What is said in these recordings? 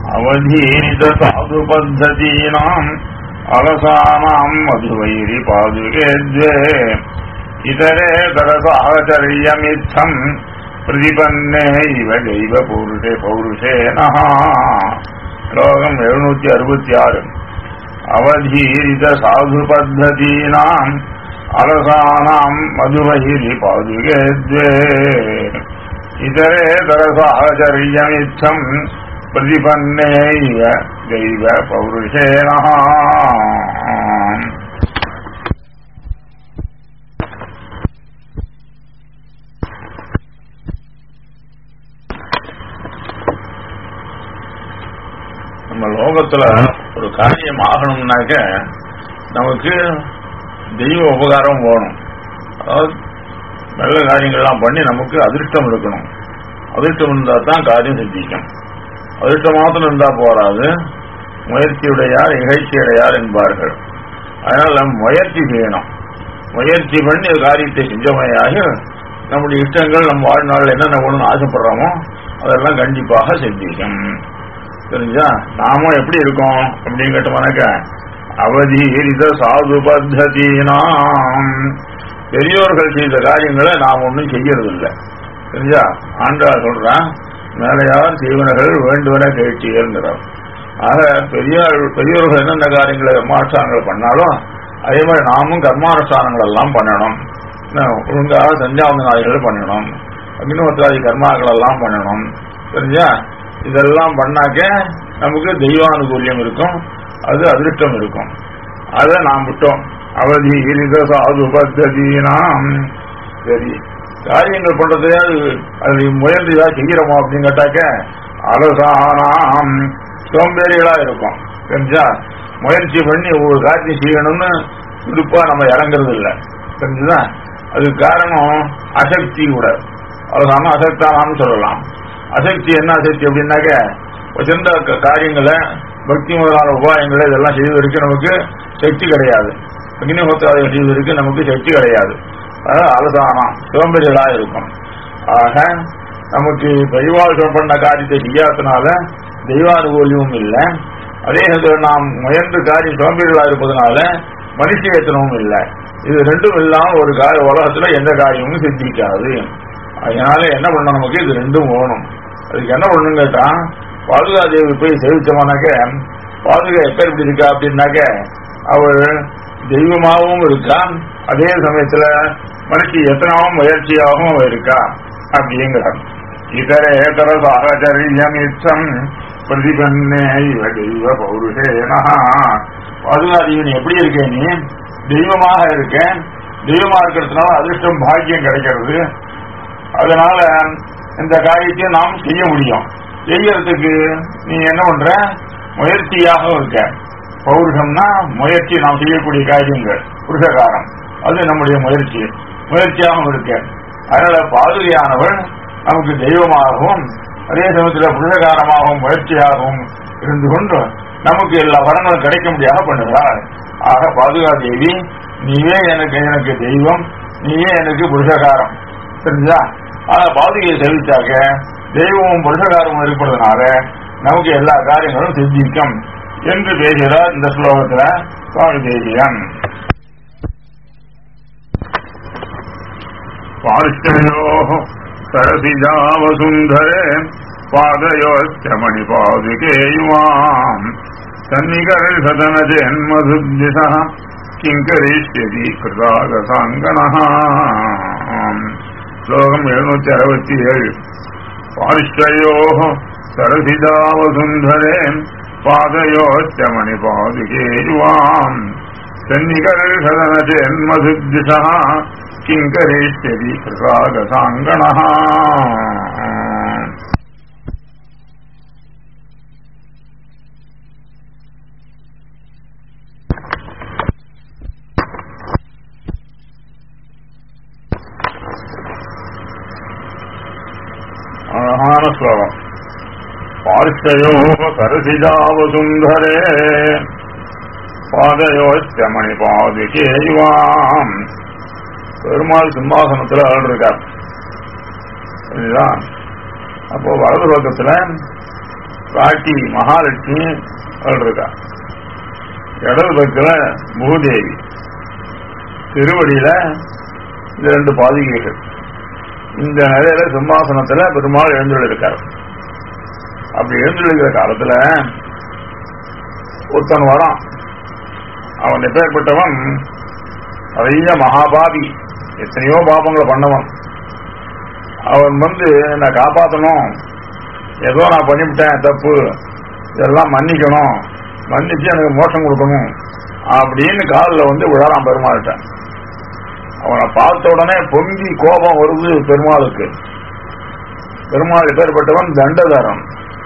அவதீத சாது பத்ததீனாம் அலசானாம் மதுவைரி பாதுகே द्वे இதரே தரசாகச்சரியமித்தம் பிரதிபன்னே இவ தெய்வ புருஷே பௌருஷேனா ஸ்லோகம் எழுநூத்தி அறுபத்தி ஆறு அவதீரித சாது பத்ததீனாம் அலசானாம் மதுவைரி பாதுகே द्वे இதரே தரசாகச்சரியமித்தம் பிரதிபன்னே இவ தெய்வ பௌருஷேனா நம்ம லோகத்துல ஒரு காரியம் ஆகணும்னாக்க நமக்கு தெய்வ உபகாரம் வேணும் அதாவது நல்ல காரியங்கள்லாம் பண்ணி நமக்கு அதிர்ஷ்டம் இருக்கணும் அதிர்ஷ்டம் இருந்தா தான் காரியம் சித்திக்கும் அதிர்ஷ்டம் மாத்திரம் இருந்தா போராது முயற்சியுடையார் இகழ்ச்சியுடையார் என்பார்கள் அதனால முயற்சி செய்யணும் முயற்சி பண்ணி ஒரு காரியத்தை செஞ்சமையாக நம்முடைய இஷ்டங்கள் நம்ம வாழ்நாள் என்னென்ன வேணும்னு ஆசைப்படுறோமோ அதெல்லாம் கண்டிப்பாக சித்திக்கும் தெரிஞ்சா நாமும் எப்படி இருக்கோம் அப்படின்னு கேட்டோம்னாக்க அவதீரித சாது பத்ததீனாம் பெரியோர்கள் செய்த காரியங்களை நாம் ஒன்றும் செய்யறது இல்லை தெரிஞ்சா ஆண்டா சொல்றான் மேலையார் செய்வனர்கள் வேண்டுவன கேட்டீங்கிறார் ஆக பெரியார் பெரியோர்கள் என்னென்ன காரியங்களை கர்மானுஷ்டானங்கள் பண்ணாலும் அதே மாதிரி நாமும் கர்மானுஷ்டானங்கள் எல்லாம் பண்ணணும் என்ன, ஒழுங்காக சஞ்சாவந்தனாதிகள் பண்ணணும் அக்னிஹோத்ராதி கர்மாக்கள் எல்லாம் பண்ணணும் தெரிஞ்சா இதெல்லாம் பண்ணாக்க நமக்கு தெய்வானுகூல்யம் இருக்கும் அது அதிருஷ்டம் இருக்கும் அதை நாம் விட்டோம் அவதி இருத சாது பத்ததீனாம் சரி காரியங்கள் பண்றதே அது அது முயன்று ஏதாவது செய்கிறோமோ அப்படின்னு கேட்டாக்க அலசானாம் சோம்பேறிகளா இருக்கும் தெரிஞ்சா முயற்சி பண்ணி ஒவ்வொரு காரியம் செய்யணும்னு துடுப்பா நம்ம இறங்குறது இல்லை தெரிஞ்சுதா அதுக்கு காரணம் அசக்தி கூட அலசானம் அசக்தானான்னு சொல்லலாம் அசக்தி என்ன அசக்தி அப்படின்னாக்க சிறந்த க- காரியங்களை பக்தி முதலான உபாயங்களை இதெல்லாம் செய்வதற்கு நமக்கு சக்தி கிடையாது அக்னிஹோத்திராதிகள் செய்வதற்கு நமக்கு சக்தி கிடையாது அதாவது அலசானம் சோம்பேறிகளா இருக்கும் ஆக நமக்கு தெய்வாசம் பண்ண காரியத்தை செய்யாதனால தெய்வானுகூலியமும் இல்லை அதே நேரத்தில் நாம் முயன்று காரியம் சோம்பேறிகளா இருப்பதனால மனுஷயத்தனமும் இல்லை இது ரெண்டும் இல்லாம ஒரு காரிய உலகத்துல எந்த காரியமும் சித்திக்காது அதனால என்ன பண்ணணும் நமக்கு இது ரெண்டும் வேணும் அதுக்கு என்ன பண்ணணும் கேட்டா பாதுகா தேவி போய் சேவிச்சோம்னாக்க பாதுகா எப்ப எப்படி இருக்கா அப்படின்னாக்க அவள் தெய்வமாகவும் இருக்கா அதே சமயத்துல மனுஷி எத்தனாவும் முயற்சியாகவும் அவ இருக்கா அப்படிங்கிறார் இதர ஏதர சாகச்சரியம் இச்சம் பிரதிபன்னே இவ தெய்வ பௌருஷேனா பாதுகா தேவி எப்படி இருக்கே நீ தெய்வமாக இருக்க தெய்வமா இருக்கிறதுனால அதிர்ஷ்டம் பாக்கியம் கிடைக்கிறது அதனால இந்த காரியத்தை நாம் செய்ய முடியும் செய்யறதுக்கு நீ என்ன பண்ற முயற்சியாக இருக்க பௌருஷம்னா முயற்சி நாம் செய்யக்கூடிய காரியங்கள் புருஷகாரம் அது நம்முடைய முயற்சி முயற்சியாகவும் இருக்க அதனால பாதுகையானவள் நமக்கு தெய்வமாகவும் அதே சமயத்தில் புருஷகாரமாகவும் முயற்சியாகவும் இருந்து கொண்டு நமக்கு எல்லா வரங்களும் கிடைக்க முடியாத பண்ணுகிறாள் ஆக பாதுகா தேவி நீயே எனக்கு எனக்கு தெய்வம் நீயே எனக்கு புருஷகாரம் தெரிஞ்சா ஆனா பாதுகையை செலுத்தாக்க தெய்வமும் புருஷகாரமும் இருப்பதனால நமக்கு எல்லா காரியங்களும் சித்திக்கும் என்று பேசுகிறார் இந்த ஸ்லோகத்துல சுவாமி தேசியன் பாஷ்டயோ சரசிஜாவசுந்தரே பாதயோச்ச மணிபாதுகே யுவாம் சன்னிகர்ஷதன ஜென்மதுத்விஷ கிங்கரிஷ்யதி கிருதாகசாங்கணः ஸ்லோகம் எழுநூத்தி அறுபத்தி ஏழு பாரிஷ்டயோ சரசிதாவசுந்தரே பாதயோச்ச மணிபாதுகே யுவாம் சன்னிகர்ஷதன ஜென்மதுத்விஷ கிங்கரிஷ்யதி கிருதாகசாங்கணः அழகான ஸ்லோகம் பார்ஷயோ சரசிஜாவசுந்தரே பாதயோச்ச மணிபாதுகேயுவாம் பெருமாள் சிம்மாசனத்துல இருக்கார் புரியுதா அப்போ வலது பக்கத்துல காட்டி மகாலட்சுமி அவள் இருக்கா இடது பக்கத்துல பூதேவி திருவடியில இந்த ரெண்டு பாதிகைகள் இந்த நிலையில சிம்மாசனத்துல பெருமாள் எழுந்துள்ளிருக்கார் அப்படி எழுந்துள்ளிருக்கிற காலத்துல ஒருத்தன் வரான் அவன் எப்பேற்பட்டவன் நிறைய மகாபாவி எத்தனையோ பாபங்களை பண்ணவன் அவன் வந்து என்னை காப்பாற்றணும் ஏதோ நான் பண்ணிவிட்டேன் தப்பு இதெல்லாம் மன்னிக்கணும் மன்னிச்சு எனக்கு மோசம் கொடுக்கணும் அப்படின்னு காலில் வந்து விழாலாம் பெருமாள்கிட்ட அவனை பார்த்த உடனே பொங்கி கோபம் வருது பெருமாளுக்கு பெருமாள் பேர்பட்டவன் தண்டதாரன்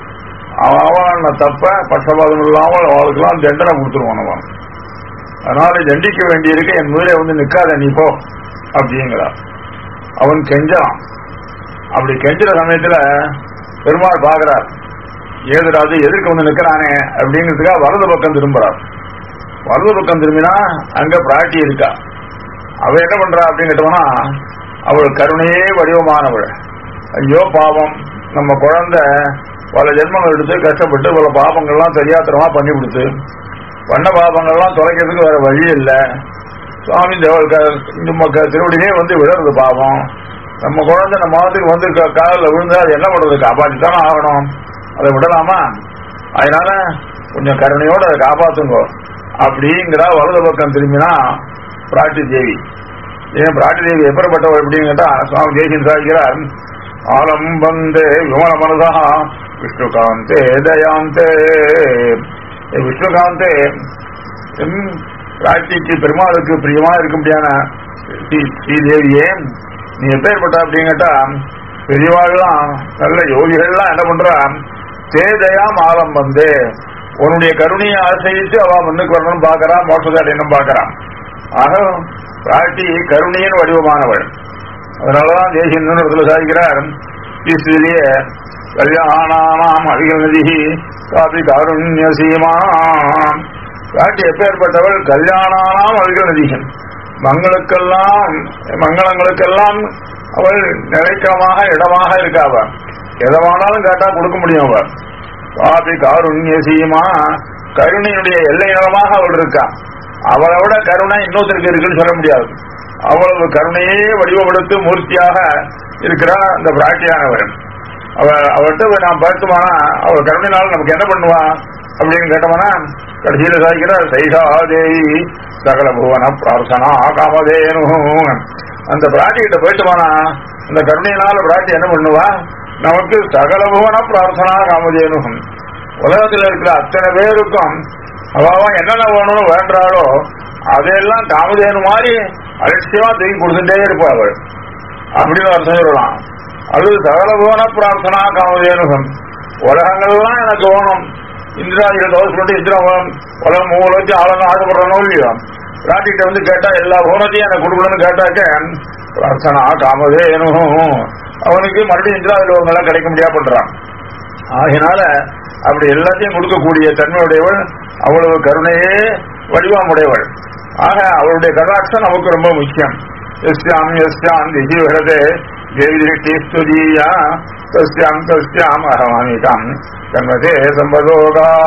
அவன் தப்ப பட்சபாதம் இல்லாமல் அவளுக்கெல்லாம் தண்டனை கொடுத்துருவான் அவன் அதனால தண்டிக்க வேண்டியிருக்கு என் முதலே வந்து நிக்காத நீ போ அப்படிங்கிறார் அவன் கெஞ்சான் அப்படி கெஞ்சுற சமயத்துல பெருமாள் பாக்குறார் ஏதுராது எதிர்க்க வந்து நிக்கிறானே அப்படிங்கிறதுக்காக வலது பக்கம் திரும்புறார் வலது பக்கம் திரும்பினா அங்க பிராட்டி இருக்கா அவ என்ன பண்றா அப்படின்னு கேட்டோம்னா அவள் கருணையே வடிவமானவள் ஐயோ பாவம் நம்ம குழந்தை பல ஜென்மங்கள் எடுத்து கஷ்டப்பட்டு பல பாவங்கள்லாம் தெரியாத்தனமா பண்ணி கொடுத்து பண்ண பாவங்கள்லாம் தொலைக்கிறதுக்கு வேற வழி இல்லை சுவாமி நம்ம திருவடியே வந்து விடுறது பாவம் நம்ம குழந்தை நம்ம மாதத்துக்கு வந்து காலில் விழுந்தா அது என்ன பண்றது காப்பாற்றி தானே ஆகணும் அதை விடலாமா அதனால கொஞ்சம் கருணையோட அதை காப்பாத்துங்க அப்படிங்கிறா வலது பக்கம் திரும்பினா பிராட்டி தேவி ஏன் பிராட்டி தேவி எப்படிப்பட்டவள் அப்படின்னு கேட்டா சுவாமி தேசியன் சாதிக்கிறார் ஆலம்பந்தே விமல மனதா விஷ்ணுகாந்தே தயாந்தே விஷ்ணுகாந்தே பிராட்டிக்கு பெருமாளுக்கு பிரியமா இருக்க முடியான ஸ்ரீதேவியே நீ எப்பேற்பட்ட அப்படின்னு கேட்டா பெரியவாள்லாம் நல்ல யோகிகள்லாம் என்ன பண்றா தேதயாம் ஆலம் வந்து உன்னுடைய கருணையை ஆசையிட்டு அவ முன்னுக்கு வரணும் பாக்குறா மோட்சதாடினும் பாக்குறான் ஆக பிராட்டி கருணையின் வடிவமானவள் அதனாலதான் தேசிய நிறுவனத்தில் சாதிக்கிறார் ஸ்ரீஸ்ரீலியே கல்யாணானாம் அபிகநதி காபி காருண்ய சீமாம் பிராட்டி எப்பேற்பட்டவள் கல்யாணானாம் அபிகநதிகன் மங்களுக்கெல்லாம் மங்களங்களுக்கெல்லாம் அவள் நிலைக்கமாக இடமாக இருக்காவ எதவானாலும் கேட்டா கொடுக்க முடியும் அவள் காபி காருண்ய சீமா கருணையுடைய எல்லை நிலமாக அவள் இருக்கா அவளை விட கருணை இன்னொருத்தருக்கு இருக்குன்னு சொல்ல முடியாது அவ்வளவு கருணையே வடிவமெடுத்து மூர்த்தியாக இருக்கிறா இந்த பிராட்டியானவர் அவ அவர்கிட்ட நாம் பார்த்துமானா அவள் கருணைனால நமக்கு என்ன பண்ணுவா அப்படின்னு கேட்டோம்னா கடைசியில சாதிக்கிறார் சைஷாதேவி சகல புவன பிரார்த்தனா காமதேனு அந்த பிராட்டி கிட்ட போயிட்டுமானா அந்த கருணையினால பிராட்டி என்ன பண்ணுவா நமக்கு சகல புவன பிரார்த்தனா காமதேனு உலகத்தில் இருக்கிற அத்தனை பேருக்கும் அவாவா என்னென்ன வேணும்னு வேண்டாளோ அதையெல்லாம் காமதேனு மாதிரி அலட்சியமா தூக்கி கொடுத்துட்டே இருப்பா அவள் அப்படின்னு அர்த்தம் சொல்லலாம் அது சகல புவன பிரார்த்தனா காமதேனுகம் உலகங்கள்லாம் எனக்கு வேணும் இந்திராதிகள் தோசை சொல்லி இந்திரம் உலகம் மூணு வச்சு ஆளுங்க ஆசைப்படுறனோ இல்லையோ பிராட்டிகிட்ட வந்து கேட்டா எல்லா போனத்தையும் எனக்கு கொடுக்கணும்னு கேட்டாக்க பிரார்த்தனா காமதேனும் அவனுக்கு மறுபடியும் இந்திராதிலோகங்கள்லாம் கிடைக்க முடியாது பண்றான் ஆகினால அப்படி எல்லாத்தையும் கொடுக்கக்கூடிய தன்மையுடையவள் அவ்வளவு கருணையே வடிவமுடையவள் ஆக அவளுடைய கடாட்சம் நமக்கு ரொம்ப முக்கியம் எஸ்யாம் எஸ்யாம் திசி விரதே தேவி திருஷ்டி ஸ்துதியா தஸ்யாம் தஸ்யாம் அகமாமிகாம் தன்மதே சம்பதோகாக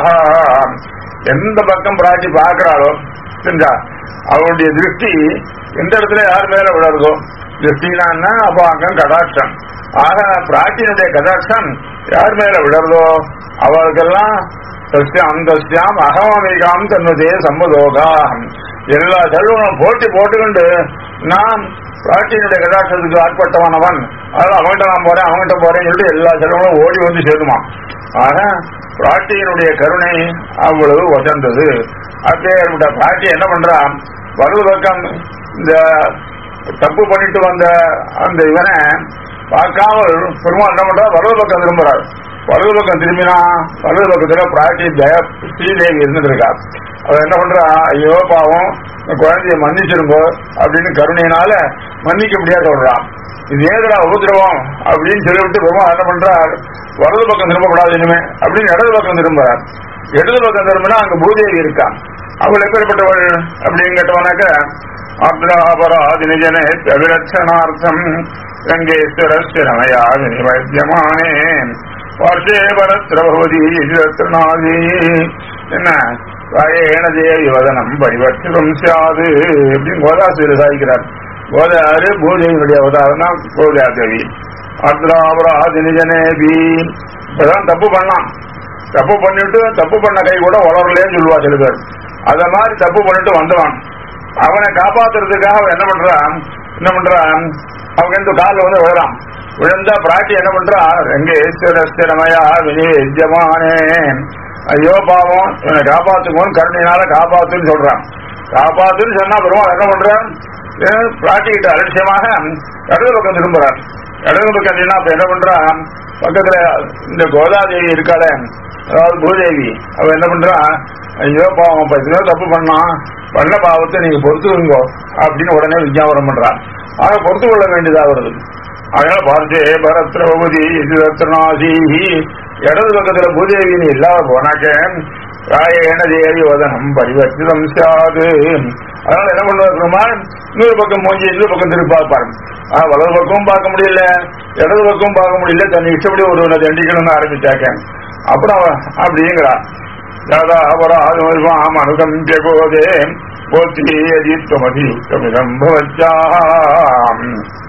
எந்த பக்கம் பிராட்டி பார்க்கிறாளோ செஞ்சா அவளுடைய திருஷ்டி எந்த இடத்துல யார் மேல விழறதோ திருஷ்டினா அப்போ அங்க கடாட்சம் ஆக பிராட்டியினுடைய கடாட்சம் யார் மேல விழறதோ அவளுக்கெல்லாம் சஸ்யாம் தஸ்யாம் அகமமிகாம் தன்னுதே சம்பதோகா எல்லா செல்வங்களும் போட்டி போட்டுக்கொண்டு நான் பிராட்டியினுடைய கடாட்சத்துக்கு ஆட்பட்டவனவன் அதனால அவன்கிட்ட நான் போறேன் அவன்கிட்ட போறேன்னு சொல்லிட்டு எல்லா செல்வங்களும் ஓடி வந்து சேருமா ஆக பிராட்டியினுடைய கருணை அவ்வளவு வசந்தது அப்பேற்பட்ட பிராட்டி என்ன பண்றான் வலது பக்கம் இந்த தப்பு பண்ணிட்டு வந்த அந்த இவனை பார்க்காமல் பெருமாள் என்ன பண்றா வலது பக்கம் திரும்புறார் வலது பக்கம் திரும்பினா வலது பக்கத்துல பிராட்டி ஜெய ஸ்ரீதேவி இருந்துட்டு இருக்கா அவ என்ன பண்றா ஐயோ பாவம் இந்த குழந்தைய மன்னிச்சிருங்கோ அப்படின்னு கருணையினால மன்னிக்க முடியாது சொல்றான் இது ஏதா உபதிரவம் அப்படின்னு சொல்லிவிட்டு பெருமாள் என்ன பண்றார் வலது பக்கம் திரும்பக்கூடாது இனிமே அப்படின்னு இடது பக்கம் திரும்புறார் இடது பக்கம் திரும்பினா அங்க பூதேவி இருக்கான் அவள் எப்பேற்பட்டவள் அப்படின்னு கேட்டவனாக்க அப்ராபராதினிஜனே அபிரட்சணார்த்தம் ரங்கேஸ்வரஸ்ய ரமயா வினிவத்தியமானே பார்ஷே பரத்ரபவதி திருநாதி என்ன ராயேண தேவி வதனம் பரிவர்த்திதம் சாது அப்படின்னு கோதாசிரியர் சாதிக்கிறார் கோதாரு பூஜையினுடைய அவதாரம் தான் கோதாதேவி அத்ராபராதி நிஜனேபி இப்பதான் தப்பு பண்ணான் தப்பு பண்ணிட்டு தப்பு பண்ண கை கூட வளரலேன்னு சொல்லுவா சில பேர் அத மாதிரி தப்பு பண்ணிட்டு வந்தவன் அவனை காப்பாத்துறதுக்காக அவன் என்ன பண்றான் என்ன பண்றான் அவங்க இந்த காலில் வந்து விழறான் விழுந்தா பிராட்டி என்ன பண்றா ரெங்கேஸ்வரஸ்திரமயா வினியோஜமானே ஐயோ பாவம் இவனை காப்பாத்துக்கோன்னு கருணையினால காப்பாத்துன்னு சொல்றான் காப்பாத்துன்னு சொன்னா பெருமாள் என்ன பண்றான் ஏன் பிராட்டி கிட்ட அலட்சியமாக இடது பக்கம் திரும்புறான் இடது பக்கம் என்ன அப்ப என்ன பண்றான் பக்கத்துல இந்த கோதாதேவி இருக்காளே அதாவது பூதேவி அவ என்ன பண்றா ஐயோ பாவம் இப்ப எத்தனையோ தப்பு பண்ணான் பண்ண பாவத்தை நீங்க பொறுத்துக்குங்கோ அப்படின்னு உடனே விஞ்ஞாபனம் பண்றான் ஆக பொறுத்து கொள்ள வேண்டியதா வருது அதனால பார்த்தே பரத்ரபதி ரத்னாசி இடது பக்கத்துல பூதேவி நீ இல்லாத போனாக்க ராயேண தேவி வதனம் பரிவர்த்திதம் சாது அதனால என்ன பண்ணுவார் பெருமாள் இன்னொரு பக்கம் மூஞ்சி இன்னொரு பக்கம் திருப்பி பார்ப்பாரு ஆ வலது பக்கமும் பார்க்க முடியல இடது பக்கமும் பார்க்க முடியல தன்னை இஷ்டப்படி ஒரு தண்டிக்கணும்னு ஆரம்பிச்சாக்க அப்புறம் அவன் அப்படிங்கிறான் யாதா அபராதம் அனுகம்பிய போதே போத்தி அஜித்வமதியுக்தமிதம் பவச்சாம்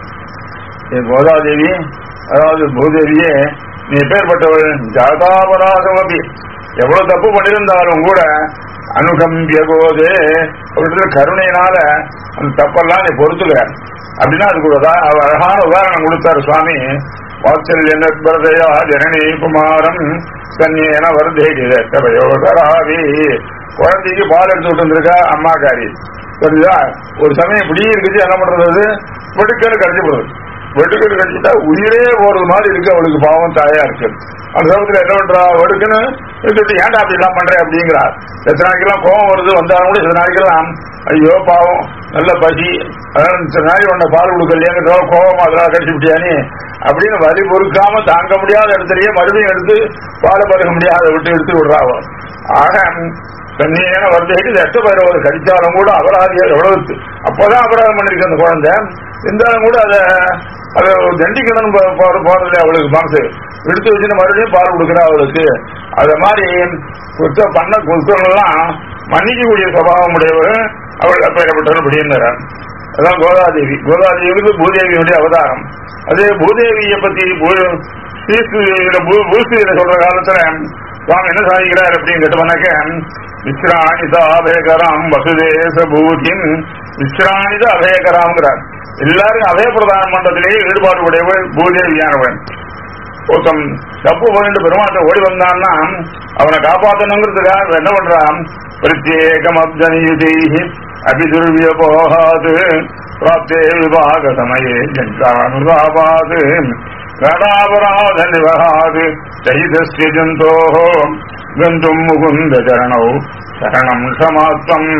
ஏ கோதாதேவி அதாவது பூதேவியே நீ பேர்பட்டவள் ஜாதாபராதம் அப்படி எவ்வளவு தப்பு பண்ணியிருந்தாலும் கூட அனுகம்பிய போதே அவரிடத்துல கருணையினால அந்த தப்பெல்லாம் நீ பொறுத்துக்க அப்படின்னா அதுக்கு ஒரு உதா- அவர் அழகான உதாரணம் கொடுத்தாரு சுவாமி வாத்சல்ய நிர்பரதையா ஜனனி குமாரம் கன்யேன வர்தேகி தபயோதராவி குழந்தைக்கு பால் எடுத்து விட்டு வந்திருக்கா அம்மாக்காரி சரிதா ஒரு சமயம் இப்படி இருக்குது என்ன பண்றது வெட்டுக்கல் கடிச்சு போடுது வெட்டுக்கல் கடிச்சுட்டா உயிரே போறது மாதிரி இருக்கு அவளுக்கு பாவம் தாயா இருக்கு அந்த சமயத்துல என்ன பண்றா வெடுக்குன்னு எடுத்துட்டு ஏன்டா அப்படி எல்லாம் பண்றேன் அப்படிங்கிறா எத்தனை நாளைக்கெல்லாம் கோவம் வருது வந்தாலும் கூட சில நாளைக்கெல்லாம் ஐயோ பாவம் நல்ல பசி அதான் சில நாளைக்கு உன்னை பால் கொடுக்கலையேங்கிறதோ கோவம் அதெல்லாம் கடிச்சு விட்டியானே அப்படின்னு வலி பொறுக்காம தாங்க முடியாத இடத்துலயே மறுபடியும் எடுத்து பாலை பருக முடியாத விட்டு எடுத்து விடுறாவோ ஆக கண்ணியான வருதைக்கு எட்ட பயிரவது கடிச்சாலும் கூட அபராதியா எவ்வளவு அப்பதான் அபராதம் பண்ணிருக்கு அந்த குழந்தை இருந்தாலும் கூட அதை அதை தண்டிக்கணும்னு போ- போ- போறதுல அவளுக்கு மனசு எடுத்து வச்சுட்டு மறுபடியும் பால் கொடுக்குறா அவளுக்கு அத மாதிரி குற்றம் பண்ண குற்றங்கள்லாம் மன்னிக்கக்கூடிய சுபாவம் உடையவர் அவள் அப்பேற்பட்டவர் அப்படிங்கிறார் அதான் கோதாதேவி கோதாதேவிக்கு பூதேவியுடைய அவதாரம் அதே பூதேவியை பத்தி பூ- ஸ்ரீஸ்துதியில பூ- பூஸ்துதியில சொல்ற காலத்துல சுவாமி என்ன சாதிக்கிறார் அப்படின்னு கேட்டோம்னாக்க விஸ்ராணித அபயகராம் வசுதேச பூதின் விஸ்ராணித அபயகராம்ங்கிறார் எல்லாரும் அபய பிரதான மண்டலத்திலேயே ஈடுபாடு உடையவள் பூதேவியானவன் ஒருத்தன் தப்பு பண்ணிட்டு பெருமாட்ட ஓடி வந்தான்னா அவனை காப்பாத்தணுங்கிறதுக்காக அவன் என்ன பண்றான் பிரத்யேகம் அப்தனியுதி அபிதுர்விய போகாது பிராப்தே விவாக சமயே ஜன்றானுதாபாது கடாபராத நிவகாது தைதஸ்ய ஜந்தோ கந்தும் முகுந்த சரணௌ சரணம் சமாத்தம்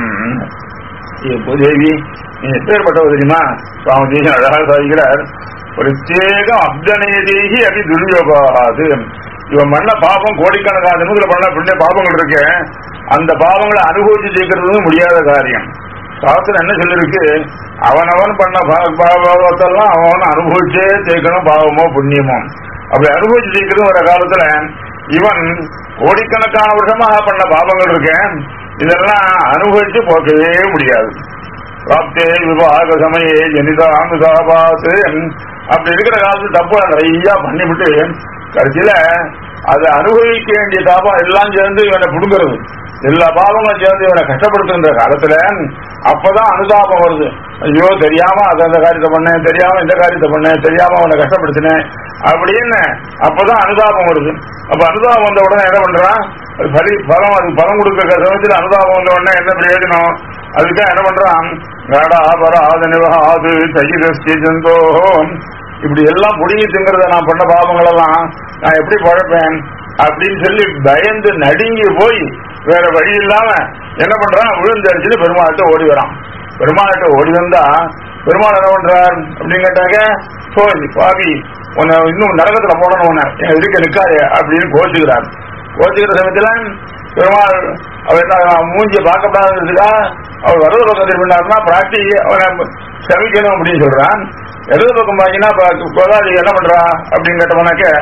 பூதேவி நீ எப்பேற்பட்டவர் தெரியுமா சுவாமி தேசன் அழகாக சாதிக்கிறார் பிரத்யேகம் அப்தனேதேகி அதி துர்யோகாது இவன் பண்ண பாபம் கோடிக்கணக்கான ஜென்மத்துல பண்ண புண்ணிய பாபங்கள் இருக்கு அந்த பாவங்களை அனுபவிச்சு ஜெயிக்கிறது முடியாத காரியம் சாஸ்திரம் என்ன சொல்லிருக்கு அவனவன் பண்ண பா- பா- பாவத்தெல்லாம் அவன் அனுபவிச்சே ஜெயிக்கணும் பாவமோ புண்ணியமோ அப்படி அனுபவிச்சு ஜெயிக்கிறது வர காலத்துல இவன் கோடிக்கணக்கான வருஷமாக பண்ண பாவங்கள் இருக்கு இதெல்லாம் அனுபவிச்சு போக்கவே முடியாது பிராப்தே விவாக சமயே ஜனிதானுதாபாத்து அப்படி இருக்கிற காலத்து தப்பு நிறைய பண்ணிவிட்டு கடைசியில அதை அனுபவிக்க வேண்டிய தாபம் எல்லாம் சேர்ந்து இவனை புடுங்கிறது எல்லா பாவங்களும் சேர்ந்து இவனை கஷ்டப்படுத்துகின்ற காலத்துல அப்பதான் அனுதாபம் வருது ஐயோ தெரியாம அதை அந்த காரியத்தை பண்ணேன் தெரியாம இந்த காரியத்தை பண்ணேன் தெரியாம அவனை கஷ்டப்படுத்தினேன் அப்படின்னு அப்பதான் அனுதாபம் வருது அப்ப அனுதாபம் வந்த உடனே என்ன பண்றான் அது பலி பலம் அது பலம் கொடுக்கிற சமயத்தில் அனுதாபம் வந்த உடனே என்ன பிரயோஜனம் அதுக்காக என்ன பண்றான் கடாபராத நிவகாது தைரஸ்ய ஜந்தோ இப்படி எல்லாம் புடிங்கி திங்கிறத நான் பண்ண பாவங்கள் எல்லாம் நான் எப்படி பழப்பேன் அப்படின்னு சொல்லி பயந்து நடுங்கி போய் வேற வழி இல்லாம என்ன பண்றான் விழுந்தடிச்சுட்டு பெருமாள்கிட்ட ஓடி வரான் பெருமாள்கிட்ட ஓடி வந்தா பெருமாள் என்ன பண்றார் அப்படின்னு கேட்டாங்க சோழி பாவி உன்னை இன்னும் நரகத்துல போடணும் உன்னை எங்க இருக்க நிக்காதே அப்படின்னு கோச்சுக்கிறார் கோச்சுக்கிற சமயத்துல பெருமாள் அவர் என்ன அவன் மூஞ்சிய பார்க்கப்படாதுக்கா அவர் வலது பக்கம் திரும்பினார்னா பிராட்டி அவனை சமிக்கணும் அப்படின்னு சொல்றான் இடது பக்கம் பாத்தீங்கன்னா கோதாதி என்ன பண்றா அப்படின்னு கேட்டவனாக்க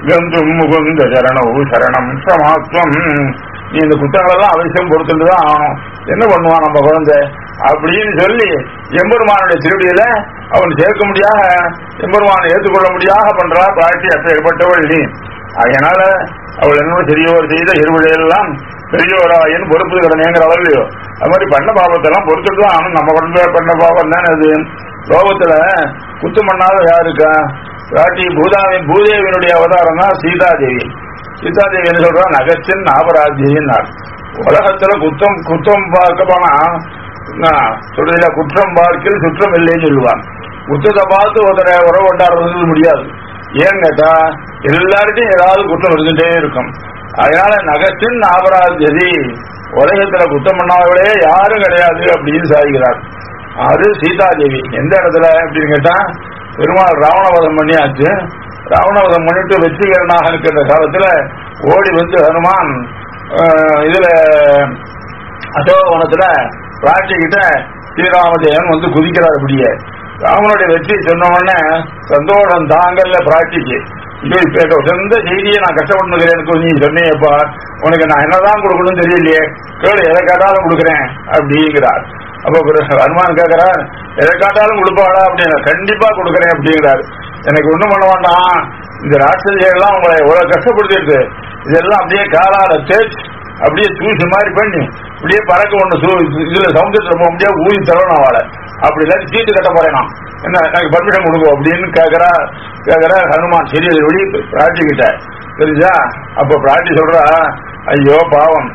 கந்தும் முகுந்த சரணவு சரணம் சமாத்வம் நீ இந்த குத்தங்களெல்லாம் அவசியம் பொறுத்துட்டு தான் ஆகணும் என்ன பண்ணுவான் நம்ம குழந்தை அப்படின்னு சொல்லி எம்பெருமானுடைய திருடியில அவன் சேர்க்க முடியாத எம்பெருமானை ஏற்றுக்கொள்ள முடியாத பண்றா பிராட்டி அப்பேற்பட்டவள் நீ அதனால அவள் என்னோட பெரியவர் செய்த இருவிடையெல்லாம் பெரியவராயின் பொறுப்பு கடனேங்கிற அளவுலையோ அது மாதிரி பண்ண பாவத்தெல்லாம் பொறுத்துட்டு தான் ஆகணும் நம்ம பண்ண பண்ண பாவம் தானே அது லோகத்துல குத்தம் பண்ணாத யாருக்கா பிராட்டி பூதாவி பூதேவியினுடைய அவதாரம் தான் சீதாதேவி சீதாதேவி என்ன சொல்றா நகச்சின் நாபராஜின்னார் உலகத்துல குத்தம் குத்தம் பார்க்க போனா சொல்றதுல குற்றம் பார்க்கில் சுற்றம் இல்லைன்னு சொல்லுவான் குத்தத்தை பார்த்து ஒருத்தரை உறவு கொண்டாடுறது முடியாது ஏன் கேட்டா எல்லார்ட்டையும் ஏதாவது குற்றம் இருந்துட்டே இருக்கும் அதனால நகச்சின் நாபராஜதி உலகத்துல குத்தம் பண்ணாதவளே யாரும் கிடையாது அப்படின்னு சாதிக்கிறார் அது சீதாதேவி எந்த இடத்துல அப்படின்னு கேட்டா பெருமாள் ராவணவதம் பண்ணியாச்சு ராவணவதம் பண்ணிட்டு வெற்றிகரனாக இருக்கின்ற காலத்துல ஓடி வந்து ஹனுமான் அஹ், இதுல அசோகவனத்துல பிராட்டிக்கிட்ட ஸ்ரீராமதேவன் வந்து குதிக்கிறார் அப்படியே ராமனுடைய வெற்றி சொன்ன உடனே சந்தோஷம் தாங்கல்ல பிராட்டிக்கு ஐயோ இப்ப இந்த சொந்த செய்தியை நான் கஷ்டப்பட்டுக்கிறேன் நீ சொன்னேப்பா உனக்கு நான் என்னதான் கொடுக்கணும்னு தெரியலையே கேளு எதை கேட்டாலும் கொடுக்குறேன் அப்படிங்கிறார் அப்ப பிறகு ஹனுமான் கேட்கிறார் எதை காட்டாலும் கொடுப்பாளா அப்படின்னு கண்டிப்பா கொடுக்குறேன் அப்படிங்கிறார் எனக்கு ஒண்ணும் பண்ண வேண்டாம் இந்த ராட்சசிகள் எல்லாம் உங்களை எவ்வளவு கஷ்டப்படுத்திருக்கு இதெல்லாம் அப்படியே காலால தேய்ச்சி அப்படியே தூசி மாதிரி பண்ணி அப்படியே பறக்க ஒண்ணு சூ- இதுல சமுத்திரத்துல போக முடியாது ஊதி தரணும் அவளை அப்படி இல்லாட்டி சீட்டு கட்ட போறேன் நான் என்ன எனக்கு பர்மிஷன் கொடுங்க அப்படின்னு கேக்குறா கேக்குறா ஹனுமான் சரி அது வெளியே பிராட்டிக்கிட்ட தெரிஞ்சா அப்ப பிராட்டி சொல்றா ஐயோ பாவம்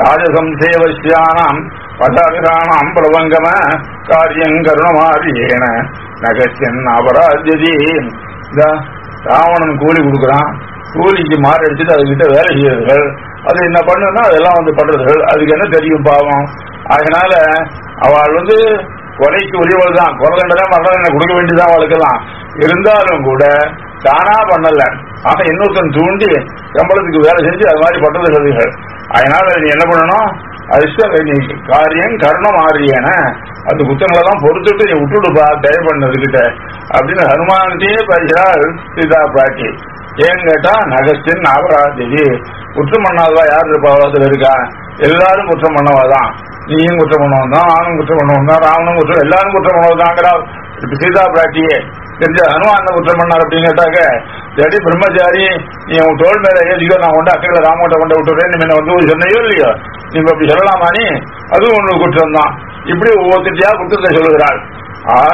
ராஜசம்சேவசியானாம் பதாபிராணாம் பிரபங்கம காரியம் கருணமாரியேன நகச்சன் அபராஜதி இந்த ராவணன் கூலி கொடுக்குறான் கூலிக்கு மாறு அடிச்சுட்டு அதுகிட்ட வேலை செய்யறதுகள் அது என்ன பண்ணுன்னா அதெல்லாம் வந்து பண்றதுகள் அதுக்கு என்ன தெரியும் பாவம் அதனால அவள் வந்து கொலைக்கு உரியவள் தான் கொலை தண்டனை மரண தண்டனை கொடுக்க வேண்டியதான் அவளுக்கெல்லாம் இருந்தாலும் கூட தானா பண்ணல ஆக இன்னொருத்தன் தூண்டி சம்பளத்துக்கு வேலை செஞ்சு அது மாதிரி பண்றது கருதுகள் அதனால நீ என்ன பண்ணணும் அதிர்ஷ்டம் நீ காரியம் கர்ணம் ஆறியன அந்த குத்தங்களெல்லாம் பொறுத்துட்டு நீ விட்டுடுப்பா தயவு பண்ணதுகிட்ட அப்படின்னு ஹனுமானத்தையே பேசுறாள் சீதா பிராட்டி ஏன்னு கேட்டா நகஸ்டின் நாகராஜேவி குற்றம் பண்ணாதவா யார் இருப்பா உலகத்துல இருக்கா எல்லாரும் குற்றம் பண்ணவாதான் நீயும் குற்றம் பண்ணவன் தான் நானும் குற்றம் பண்ணவன் தான் ராவனும் குற்றம் எல்லாரும் குற்றம் பண்ணவதாங்கிறா இப்ப சீதா பிராட்டியே தெரிஞ்ச ஹனுமான் என்ன குற்றம் பண்ணார் அப்படின்னு கேட்டாக்க சரி பிரம்மச்சாரி நீ உன் தோல் மேல ஏறிக்கோ நான் கொண்டு அக்கறையில ராமோட்ட கொண்டு விட்டுறேன் நீ என்ன வந்து சொன்னையோ இல்லையோ நீங்க அப்படி சொல்லலாமா நீ அதுவும் ஒண்ணு குற்றம் தான் இப்படி ஒவ்வொருத்தியா குற்றத்தை சொல்லுகிறாள் ஆக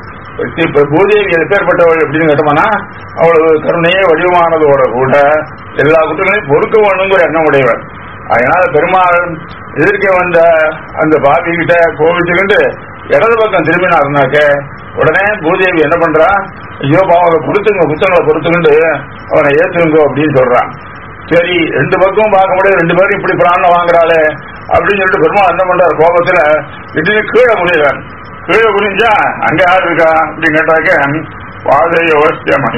இப்ப பூதேவி எப்பேற்பட்டவள் எப்படின்னு கேட்டோம்னா அவளது கருணையே வடிவமானதோட கூட எல்லா குற்றங்களையும் பொறுக்க வேணுங்கிற எண்ணம் உடையவள் அதனால பெருமாள் எதிர்க்க வந்த அந்த பாபி கிட்ட கோவிச்சுக்கிட்டு இடது பக்கம் திரும்பினாருனாக்க உடனே பூதேவி என்ன பண்றா ஐயோ பாவம் அதை கொடுத்துங்க புத்தகங்களை பொறுத்துக்கிட்டு அவனை ஏத்துங்க அப்படின்னு சொல்றான் சரி ரெண்டு பக்கமும் பார்க்க முடியாது ரெண்டு பேரும் இப்படி பிராணம் வாங்குறாளே அப்படின்னு சொல்லிட்டு பெருமாள் என்ன பண்றாரு கோபத்துல திடீர்னு கீழே முடியறான் கீழே குனிஞ்சா அங்க யார் இருக்கா அப்படின்னு கேட்டாக்க பாதையோஸ்ய மணி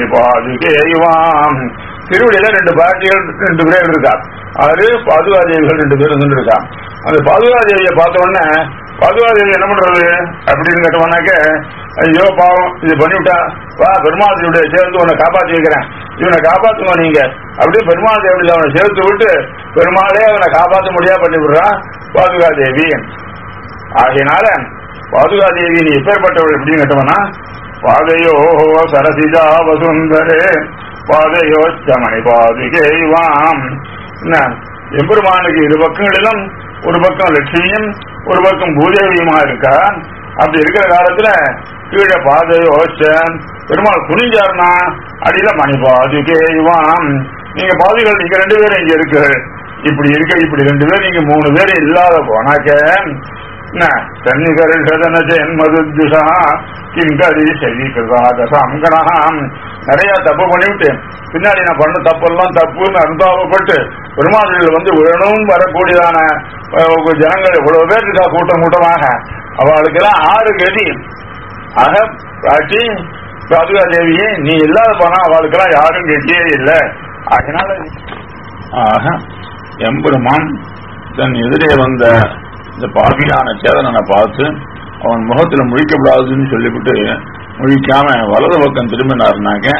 பாதுகேவாம் திருவடியில ரெண்டு பாட்டிகள் ரெண்டு பேர் இருக்கா அது பாதுகாதேவிகள் ரெண்டு பேர் இருந்துட்டு இருக்கா அந்த பாதுகாதேவியை பார்த்த உடனே பாதுகாதேவி என்ன பண்றது அப்படின்னு கேட்டவனாக்க ஐயோ பாவம் இது பண்ணிவிட்டா வா பெருமாள் தேவிய சேர்ந்து உன்னை காப்பாத்தி வைக்கிறேன் இவனை காப்பாத்துங்க நீங்க அப்படியே பெருமாள் தேவியில அவனை சேர்த்து விட்டு பெருமாளே அவனை காப்பாற்ற முடியா பண்ணி விடுறான் பாதுகாதேவி ஆகையினால பாதுகாதேவி நீ எப்பேற்பட்டவள் எப்படின்னு கேட்டவனா பாதையோ சரசிஜா வசுந்தரே பாதையோ சமணி பாதுகேவாம் என்ன எம்பெருமானுக்கு இரு பக்கங்களிலும் ஒரு பக்கம் லட்சுமியும் ஒரு பக்கம் பூதேவியுமா இருக்கா அப்படி இருக்கிற காலத்துல கீழே பாதையோ பெருமாள் குனிஞ்சாருனா அடியில மணி பாதுகேவாம் நீங்க பாதுகள் நீங்க ரெண்டு பேரும் இங்க இருக்கு இப்படி இருக்க இப்படி ரெண்டு பேர் நீங்க மூணு பேர் இல்லாத போனாக்க சன்னிகர்ஷதனஜன் மதுஷா கிங்கரி சரி கிருதாதசாங்கனாம் நிறைய தப்பு பண்ணிவிட்டு பின்னாடி நான் பண்ண தப்பெல்லாம் தப்புன்னு அனுதாபப்பட்டு பெருமாள்கள் வந்து விழணும் வரக்கூடியதான அஹ், ஜனங்கள் இவ்வளவு பேர் இருக்கா கூட்டம் கூட்டமாக அவளுக்கெல்லாம் ஆறு கதி ஆக காட்டி பாதுகா தேவியே நீ இல்லாத போனா அவளுக்கெல்லாம் யாரும் கெட்டியே இல்லை அதனால ஆக எம்பெருமான் தன் எதிரே வந்த இந்த பாவியான சேதனனை பார்த்து அவன் முகத்துல முழிக்கப்படாதுன்னு சொல்லிவிட்டு முழிக்காம வலது பக்கம் திரும்பினாருனாக்க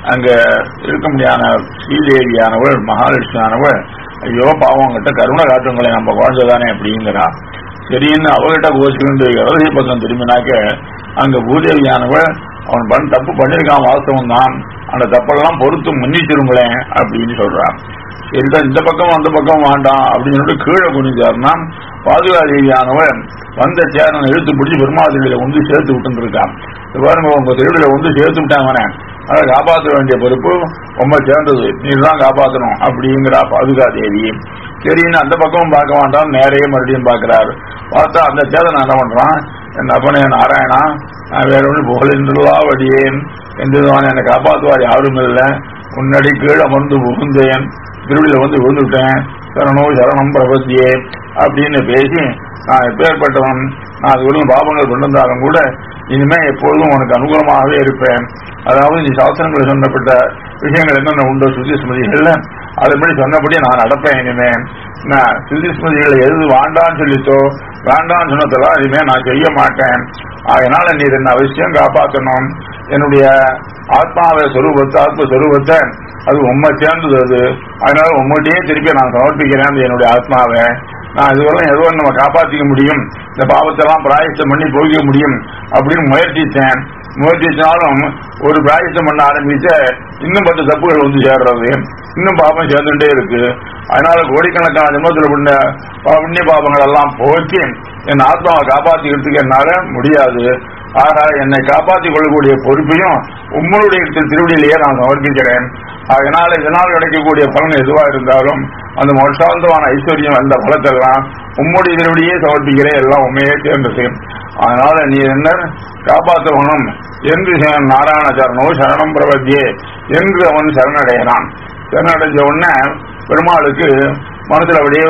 அங்க இருக்க முடியாத ஸ்ரீதேவியானவள் மகாலட்சுமியானவள் ஐயோ பாவம் கிட்ட கருணை காட்டுங்களே நம்ம குழந்தைதானே அப்படிங்கிறா சரின்னு அவகிட்ட கோச்சிக்கிண்டு இடது பக்கம் திரும்பினாக்க அங்க பூதேவியானவள் அவன் பண்ண தப்பு பண்ணிருக்கான் வாஸ்தவம் தான் அந்த தப்பெல்லாம் பொறுத்து மன்னிச்சிருங்களேன் அப்படின்னு சொல்றான் சரிதான் இந்த பக்கம் அந்த பக்கம் வேண்டாம் அப்படின்னு சொல்லிட்டு கீழே குனிஞ்சாருன்னா பாதுகாதேவியானவன் வந்த சேரன் இழுத்து பிடிச்சி பெருமாதிரியில கொண்டு சேர்த்து விட்டு இருக்கான் பாருங்க உங்க திருவிழில கொண்டு சேர்த்து விட்டாங்கனே அதை காப்பாற்ற வேண்டிய பொறுப்பு ரொம்ப சேர்ந்தது நீதான் காப்பாற்றணும் அப்படிங்கிறா பாதுகாதேவி சரின்னு அந்த பக்கமும் பார்க்க வேண்டாம் நேரையே மறுபடியும் பார்க்கிறாரு பார்த்தா அந்த சேதனை என்ன பண்றான் என் அப்பனே நாராயணா நான் வேற ஒன்று புகழின்றுவா வடியேன் எந்த விதமான என்னை காப்பாற்றுவார் யாரும் இல்லை முன்னாடி கீழே அமர்ந்து புகுந்தேன் திருவிழில வந்து விழுந்துட்டேன் சரணோ சரணம் பிரபத்தியே அப்படின்னு பேசி நான் எப்பேற்பட்டவன் நான் அது வரையும் பாபங்கள் கொண்டு வந்தாலும் கூட இனிமே எப்பொழுதும் உனக்கு அனுகூலமாகவே இருப்பேன் அதாவது நீ சாஸ்திரங்களை சொன்னப்பட்ட விஷயங்கள் என்னென்ன உண்டோ சுத்தி ஸ்மிருதிகள்ல அதுபடி சொன்னபடி நான் நடப்பேன் இனிமே நான் சுத்தி ஸ்மிருதிகளை எது வேண்டான்னு சொல்லித்தோ வேண்டான்னு சொன்னதெல்லாம் இனிமே நான் செய்ய மாட்டேன் அதனால நீ என்ன அவசியம் காப்பாற்றணும் என்னுடைய ஆத்மாவை சொரூபத்தை ஆத்ம சொரூபத்தை அது உண்மை சேர்ந்தது அது அதனால உங்கள்கிட்டயே திருப்பி நான் சமர்ப்பிக்கிறேன் அந்த என்னுடைய ஆத்மாவை நான் இதுவரை ஏதோ நம்ம காப்பாற்றிக்க முடியும் இந்த பாவத்தெல்லாம் பிராயச்சம் பண்ணி போய்க்க முடியும் அப்படின்னு முயற்சித்தேன் முயற்சிச்சாலும் ஒரு பிராயச்சம் பண்ண ஆரம்பிச்ச இன்னும் பத்து தப்புகள் வந்து சேர்றது இன்னும் பாவம் சேர்ந்துட்டே இருக்கு அதனால கோடிக்கணக்கான ஜென்மத்தில் பண்ண புண்ணிய பாவங்கள் எல்லாம் போக்கி என் ஆத்மாவை காப்பாற்றிக்கிறதுக்கு என்னால முடியாது ஆக என்னை காப்பாற்றிக் கொள்ளக்கூடிய பொறுப்பையும் உங்களுடைய திருவடியிலேயே நான் சமர்ப்பிக்கிறேன் அதனால இதனால் கிடைக்கக்கூடிய பலன் எதுவா இருந்தாலும் அந்த மோட்சாந்தமான ஐஸ்வர்யம் அந்த பலத்தெல்லாம் உம்முடைய திருவடியே சமர்ப்பிக்கிறேன் எல்லாம் உண்மையே சேர்ந்தது அதனால நீ என்ன காப்பாற்றவனும் என்று நாராயண சரணோ சரணம் பிரபத்தியே என்று அவன் சரணடைகிறான் சரணடைஞ்ச உடனே பெருமாளுக்கு மனசுல அப்படியே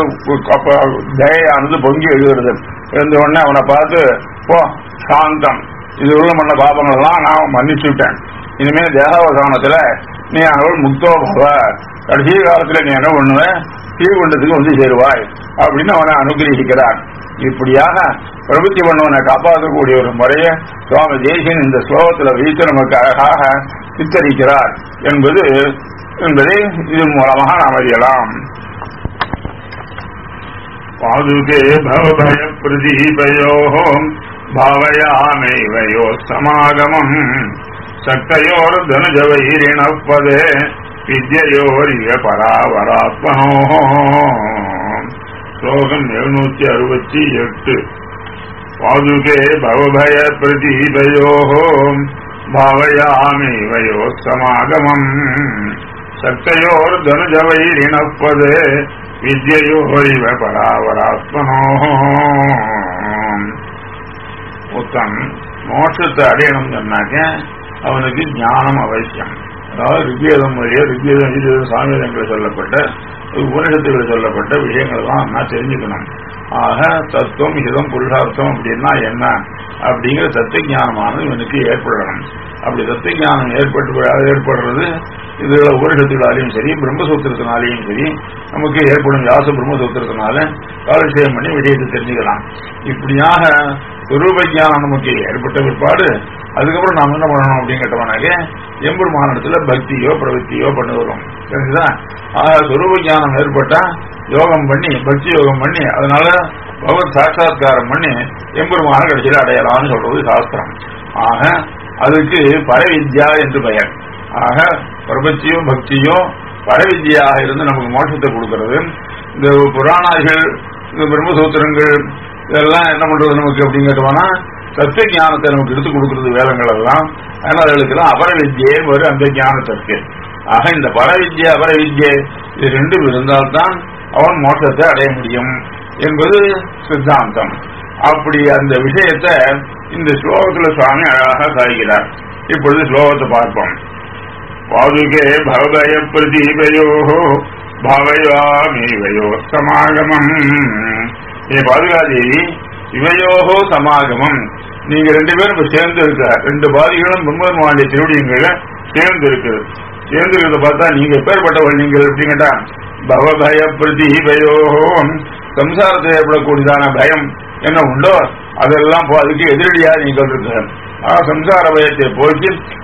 தயானது பொங்கி எழுதுறது எழுந்த உடனே அவனை பார்த்து போ சாந்தம் இது உள்ள பண்ண பாபங்கள் எல்லாம் நான் மன்னிச்சு விட்டேன் இனிமே தேகாவசானத்துல நீ அவள் முக்தோ பவ கடைசி காலத்துல நீ என்ன பண்ணுவ ஸ்ரீகுண்டத்துக்கு வந்து சேருவாய் அப்படின்னு அவனை அனுகிரகிக்கிறார் இப்படியாக பிரபுத்தி பண்ணவனை காப்பாற்றக்கூடிய ஒரு முறையை சுவாமி தேசியன் இந்த ஸ்லோகத்தில் வைத்து நமக்கு அழகாக சித்தரிக்கிறார் என்பது என்பதை இதன் மூலமாக நாம் அறியலாம் பாதுகே பவபய பிரதீபயோ பாவயாமைவயோ சமாகமம் சக்தையோர் தனுஜவைரிணப்பதே வித்யோரிக பராவராத்மனோ ஸ்லோகம் எழுநூத்தி அறுபத்தி எட்டு பாதுகே பவபய பிரதீபயோ பாவயாமைவயோ சமாகமம் சக்தையோர் தனுஜவைரிணப்பதே வித்யோரிவ பராவராத்மனோ ஒருத்தன் மோட்சத்தை அடையணும் சொன்னாக்க அவனுக்கு ஞானம் அவசியம் அதாவது ரிக்வேதம் வழியா ரிக்வேதம் ஈஜதம் சாமிவேதங்களை சொல்லப்பட்ட உபனிஷத்துகளை சொல்லப்பட்ட விஷயங்கள் தான் நான் தெரிஞ்சுக்கணும் ஆக தத்துவம் ஹிதம் புருஷார்த்தம் அப்படின்னா என்ன அப்படிங்கிற தத்துவ ஞானமானது இவனுக்கு ஏற்படணும் அப்படி தத்துவ ஞானம் ஏற்பட்டு ஏற்படுறது இதுல உபனிஷத்துகளாலையும் சரி பிரம்மசூத்திரத்தினாலையும் சரி நமக்கு ஏற்படும் வியாச பிரம்மசூத்திரத்தினால காலட்சேபம் பண்ணி விடயத்தை தெரிஞ்சுக்கலாம் இப்படியாக சுரூப ஞானம் நமக்கு ஏற்பட்ட பிற்பாடு அதுக்கப்புறம் நாம் என்ன பண்ணணும் அப்படின்னு கேட்டவனாக்க எம்பெருமானிடத்துல பக்தியோ பிரவൃத்தியோ பண்ணுகிறோம் தெரிஞ்சுதா ஆக சுரூப ஞானம் ஏற்பட்டா யோகம் பண்ணி பக்தி யோகம் பண்ணி அதனால பகவத் சாட்சாத்காரம் பண்ணி எம்பெருமான கடைசியில் அடையலாம்னு சொல்றது சாஸ்திரம் ஆக அதுக்கு பரவித்யா என்று பெயர் ஆக பிரபத்தியோ பக்தியோ பரவித்யாக இருந்து நமக்கு மோட்சத்தை கொடுக்கிறது இந்த புராணாதிகள் இந்த பிரம்மசூத்திரங்கள் இதெல்லாம் என்ன பண்றது நமக்கு அப்படின்னு கேட்டோம்னா சத்திய ஞானத்தை நமக்கு எடுத்து கொடுக்கிறது வேதங்கள் எல்லாம் அதனால அதுகளுக்கெல்லாம் அபரவித்யே வரும் அந்த ஞானத்திற்கு ஆக இந்த பரவித்யா அபரவித்யை இது ரெண்டும் இருந்தால்தான் அவன் மோட்சத்தை அடைய முடியும் என்பது சித்தாந்தம் அப்படி அந்த விஷயத்தை இந்த ஸ்லோகத்துல சுவாமி அழகாக சாய்கிறார் இப்பொழுது ஸ்லோகத்தை பார்ப்போம் பாதுகே பவபய பிரதீபயோ பாவயாமிவயோ சமாகமம் ஏ பாதுகாதேவி இவையோகோ சமாகமம் நீங்க ரெண்டு பேரும் இப்ப சேர்ந்து இருக்க ரெண்டு பாதிகளும் முன்மருமாண்டிய திருவடியங்கள சேர்ந்து இருக்கு சேர்ந்து இருக்கிறத பார்த்தா நீங்க எப்பேற்பட்டவள் நீங்கள் எப்படிங்கட்டா பவபய பிரதீபயோ சம்சாரத்தில் ஏற்படக்கூடியதான பயம் என்ன உண்டோ அதெல்லாம் அதுக்கு எதிரடியா நீங்கள் இருக்கு சம்சார பயத்தை போக்கி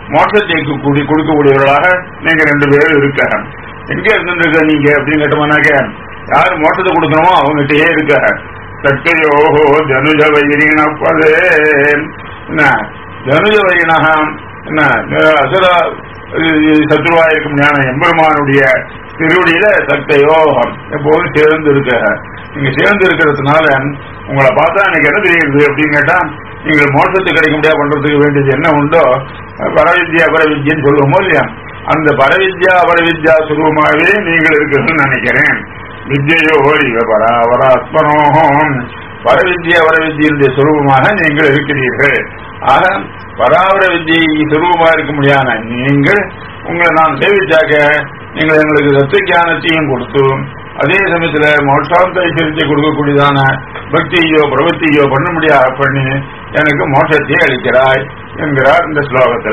மோட்சத்தை கூடி கொடுக்கக்கூடியவர்களாக நீங்க ரெண்டு பேரும் இருக்க எங்க இருந்துருக்க நீங்க அப்படின்னு கேட்டோம்னாக்க யாரு மோட்சத்தை கொடுக்கணுமோ அவங்ககிட்டயே இருக்க சக்தியோகோ தனுஜ வைரினப்பதே என்ன தனுஜ வைரினக என்ன அசுர சத்ருவா இருக்கும் ஞான எம்பெருமானுடைய திருவடியில சக்தியோகம் எப்போதும் சேர்ந்து இருக்க நீங்க சேர்ந்து இருக்கிறதுனால உங்களை பார்த்தா எனக்கு என்ன தெரியுது அப்படின்னு கேட்டா நீங்கள் மோட்சத்துக்கு கிடைக்க முடியாது பண்றதுக்கு வேண்டியது என்ன உண்டோ பரவித்யா அபரவித்யன்னு சொல்லுவோமோ இல்லையா அந்த பரவித்யா அபரவித்யா சுரூபமாகவே நீங்கள் இருக்கிறதுன்னு நினைக்கிறேன் வித்யையோ இவ பராவராத்மனோகம் பரவித்யா அபரவித்யினுடைய சுரூபமாக நீங்கள் இருக்கிறீர்கள் ஆக பராவர வித்யை சுரூபமாக இருக்க முடியாத நீங்கள் உங்களை நான் சேவிச்சாக்க நீங்கள் எங்களுக்கு தத்துவ கொடுத்து அதே சமயத்துல மோட்சாந்த ஐஸ்வரியத்தை கொடுக்கக்கூடியதான பக்தியோ பிரவத்தியோ பண்ண முடியாத பண்ணி எனக்கு மோட்சத்தை அளிக்கிறாய் என்கிறார் இந்த ஸ்லோகத்துல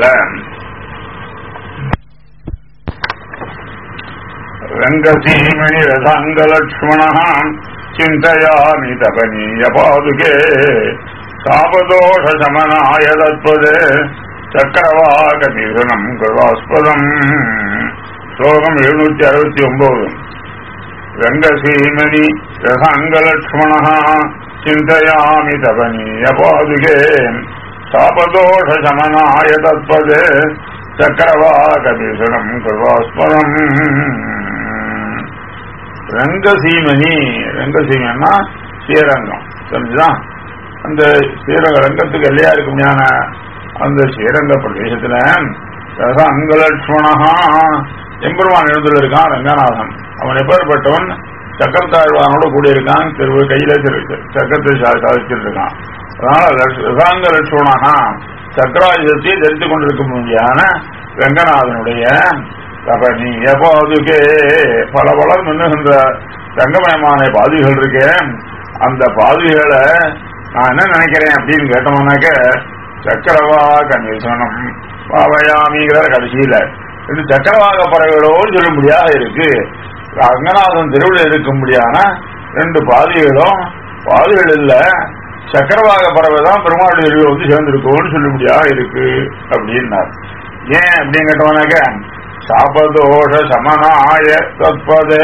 ரங்கசீமணி ரசாங்கலக்ஷ்மணான் சிந்தையாமி தபனீய பாதுகே சாபதோஷ சமனாய தத்பதே சக்கரவாக நிதனம் கருவாஸ்பதம் ஸ்லோகம் எழுநூத்தி அறுபத்தி ஒன்பது ரங்கசீமணி ரசாங்கலக்ஷ்மண சிந்தையாமி தபனீய பாதுகே சாபதோஷ சமனாய தத்பதே சக்கரவாகபீஷணம் கர்வாஸ்மரம் ரங்கசீமணி ரங்கசீமன்னா ஸ்ரீரங்கம் தெரிஞ்சுதான் அந்த ஸ்ரீரங்க ரங்கத்துக்கு எல்லையா இருக்குமையான அந்த ஸ்ரீரங்க பிரதேசத்துல ரசாங்கலக்ஷ்மணா எம்பெருமான் எழுந்துள்ள இருக்கான் ரங்கநாதன் அவன் எப்பேற்பட்டவன் சக்கரத்தாழ்வானோட கூடியிருக்கான் திரு கையில சக்கரத்தை சாதிச்சிட்டு இருக்கான் அதனால ரசாங்க லட்சுமணா சக்கராயுதத்தை தரித்துக் கொண்டிருக்க முடியான ரங்கநாதனுடைய தபனீய பாதுகே பல பலர் மின்னுகின்ற ரங்கமயமான பாதுகள் இருக்கேன் அந்த பாதுகளை நான் என்ன நினைக்கிறேன் அப்படின்னு கேட்டோம்னாக்க சக்கரவாக நிசனம் பாவயாமிங்கிற கடைசியில இது சக்கரவாக பறவைகளோடு சொல்லும்படியாக இருக்கு ரங்கநாதன் தெருவில் இருக்கும்படியான ரெண்டு பாதைகளும் பாதைகள் இல்ல சக்கரவாக பறவை தான் பெருமாளுடைய தெருவில் வந்து சேர்ந்திருக்கோம்னு சொல்லும்படியாக இருக்கு அப்படின்னார் ஏன் அப்படின்னு கேட்டோம்னாக்க சாபதோஷ சமனாய தற்பதே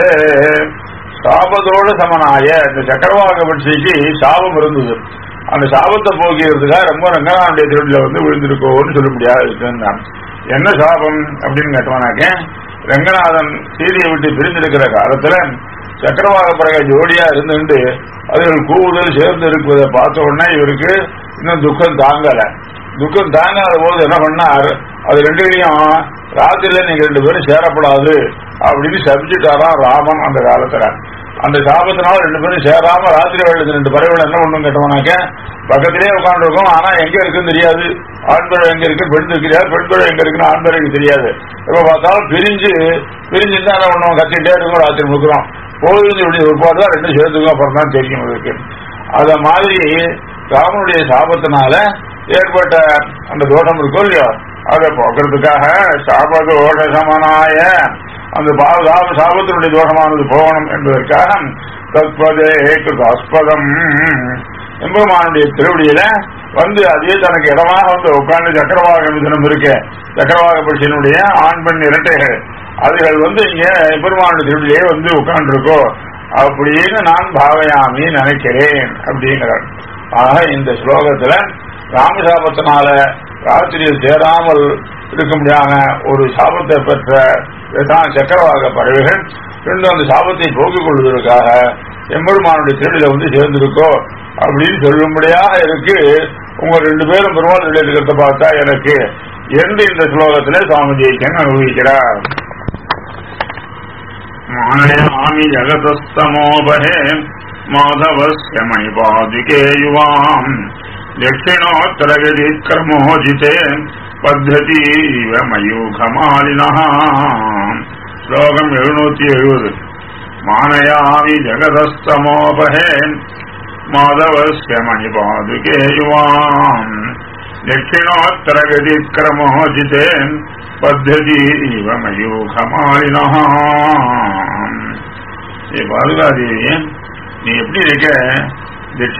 சாபதோட சமனாய இந்த சக்கரவாக பட்சிக்கு சாபம் இருந்தது அந்த சாபத்தை போக்கிறதுக்காக ரொம்ப ரங்கநாதனுடைய திருவிழில வந்து விழுந்திருக்கோன்னு சொல்ல முடியாது இருக்குன்னா என்ன சாபம் அப்படின்னு கேட்டோம்னாக்க ரங்கநாதன் சீதையை விட்டு பிரிந்திருக்கிற காலத்துல சக்கரவாக பிறகு ஜோடியா இருந்துட்டு அதுகள் கூடுதல் சேர்ந்து இருப்பதை பார்த்த உடனே இவருக்கு இன்னும் துக்கம் தாங்கல துக்கம் தாங்காத போது என்ன பண்ணார் அது ரெண்டுலையும் ராத்திரில நீங்க ரெண்டு பேரும் சேரப்படாது அப்படின்னு சபிச்சுட்டாராம் ராமன் அந்த காலத்துல அந்த சாபத்தினால ரெண்டு பேரும் சேராம ராத்திரி வேலை ரெண்டு பறவைகள் என்ன ஒண்ணும் கேட்டோம்னாக்க பக்கத்திலே உட்காந்துருக்கோம் ஆனா எங்க இருக்குன்னு தெரியாது ஆண்பழம் எங்க இருக்கு பெண் தெரியாது பெண்பழம் எங்க இருக்குன்னு ஆண்பழம் தெரியாது எப்ப பார்த்தாலும் பிரிஞ்சு பிரிஞ்சு தான் என்ன பண்ணுவோம் கத்திட்டே இருக்கோம் ராத்திரி முழுக்கிறோம் பொழுது இப்படி ஒரு பாடு தான் ரெண்டும் சேர்த்துக்கும் அப்புறம் தான் தெரியும் இருக்கு அத மாதிரி ராமனுடைய சாபத்தினால ஏற்பட்ட அந்த தோஷம் இருக்கும் இல்லையோ அதை போக்குறதுக்காக சாபதோஷ சமனாய அந்த பாவ சாபத்தினுடைய தோஷமானது போகணும் என்பதற்காக தற்பதே கிருதாஸ்பதம் எம்பெருமானுடைய திருவடியில வந்து அதே தனக்கு இடமாக வந்து உட்கார்ந்து சக்கரவாக மிதனம் இருக்கு சக்கரவாக பட்சியினுடைய ஆண் பெண் இரட்டைகள் அதுகள் வந்து இங்க எம்பெருமானுடைய திருவடியிலே வந்து உட்கார்ந்துருக்கோ அப்படின்னு நான் பாவையாமி நினைக்கிறேன் அப்படிங்கிறார் ஆக இந்த ஸ்லோகத்துல ராமசாபத்தினால ராத்திரியில் சேராமல் இருக்க முடியாத ஒரு சாபத்தை பெற்ற தான் சக்கரவாக பறவைகள் ரெண்டு அந்த சாபத்தை போக்கிக் கொள்வதற்காக எம்பெருமானுடைய திருடில வந்து சேர்ந்திருக்கோ அப்படின்னு சொல்லும்படியாக இருக்கு உங்க ரெண்டு பேரும் பெருமாள் இருக்கிறத பார்த்தா எனக்கு என்று இந்த ஸ்லோகத்திலே சுவாமி ஜெயிக்கன் அனுபவிக்கிறார் மாயாமி ஜகதஸ்தமோபஹே மாதவஸ்ய மணிபாதிகே யுவாம் தட்சிணோத்தரகதி கிரமோஜிதே பத்ததீவ மயூகமாலினா ஸ்லோகம் எழுநூத்தி எழுபது மானயாமி ஜகதஸ்தமோபஹே மாதவஸ்ய மணிபாதுகே யுவாம் தட்சிணோத்தரகதி கிரமோஜிதே பத்ததீவ மயூகமாலினா ஏ பாதுகாதேவி நீ எப்படி இருக்க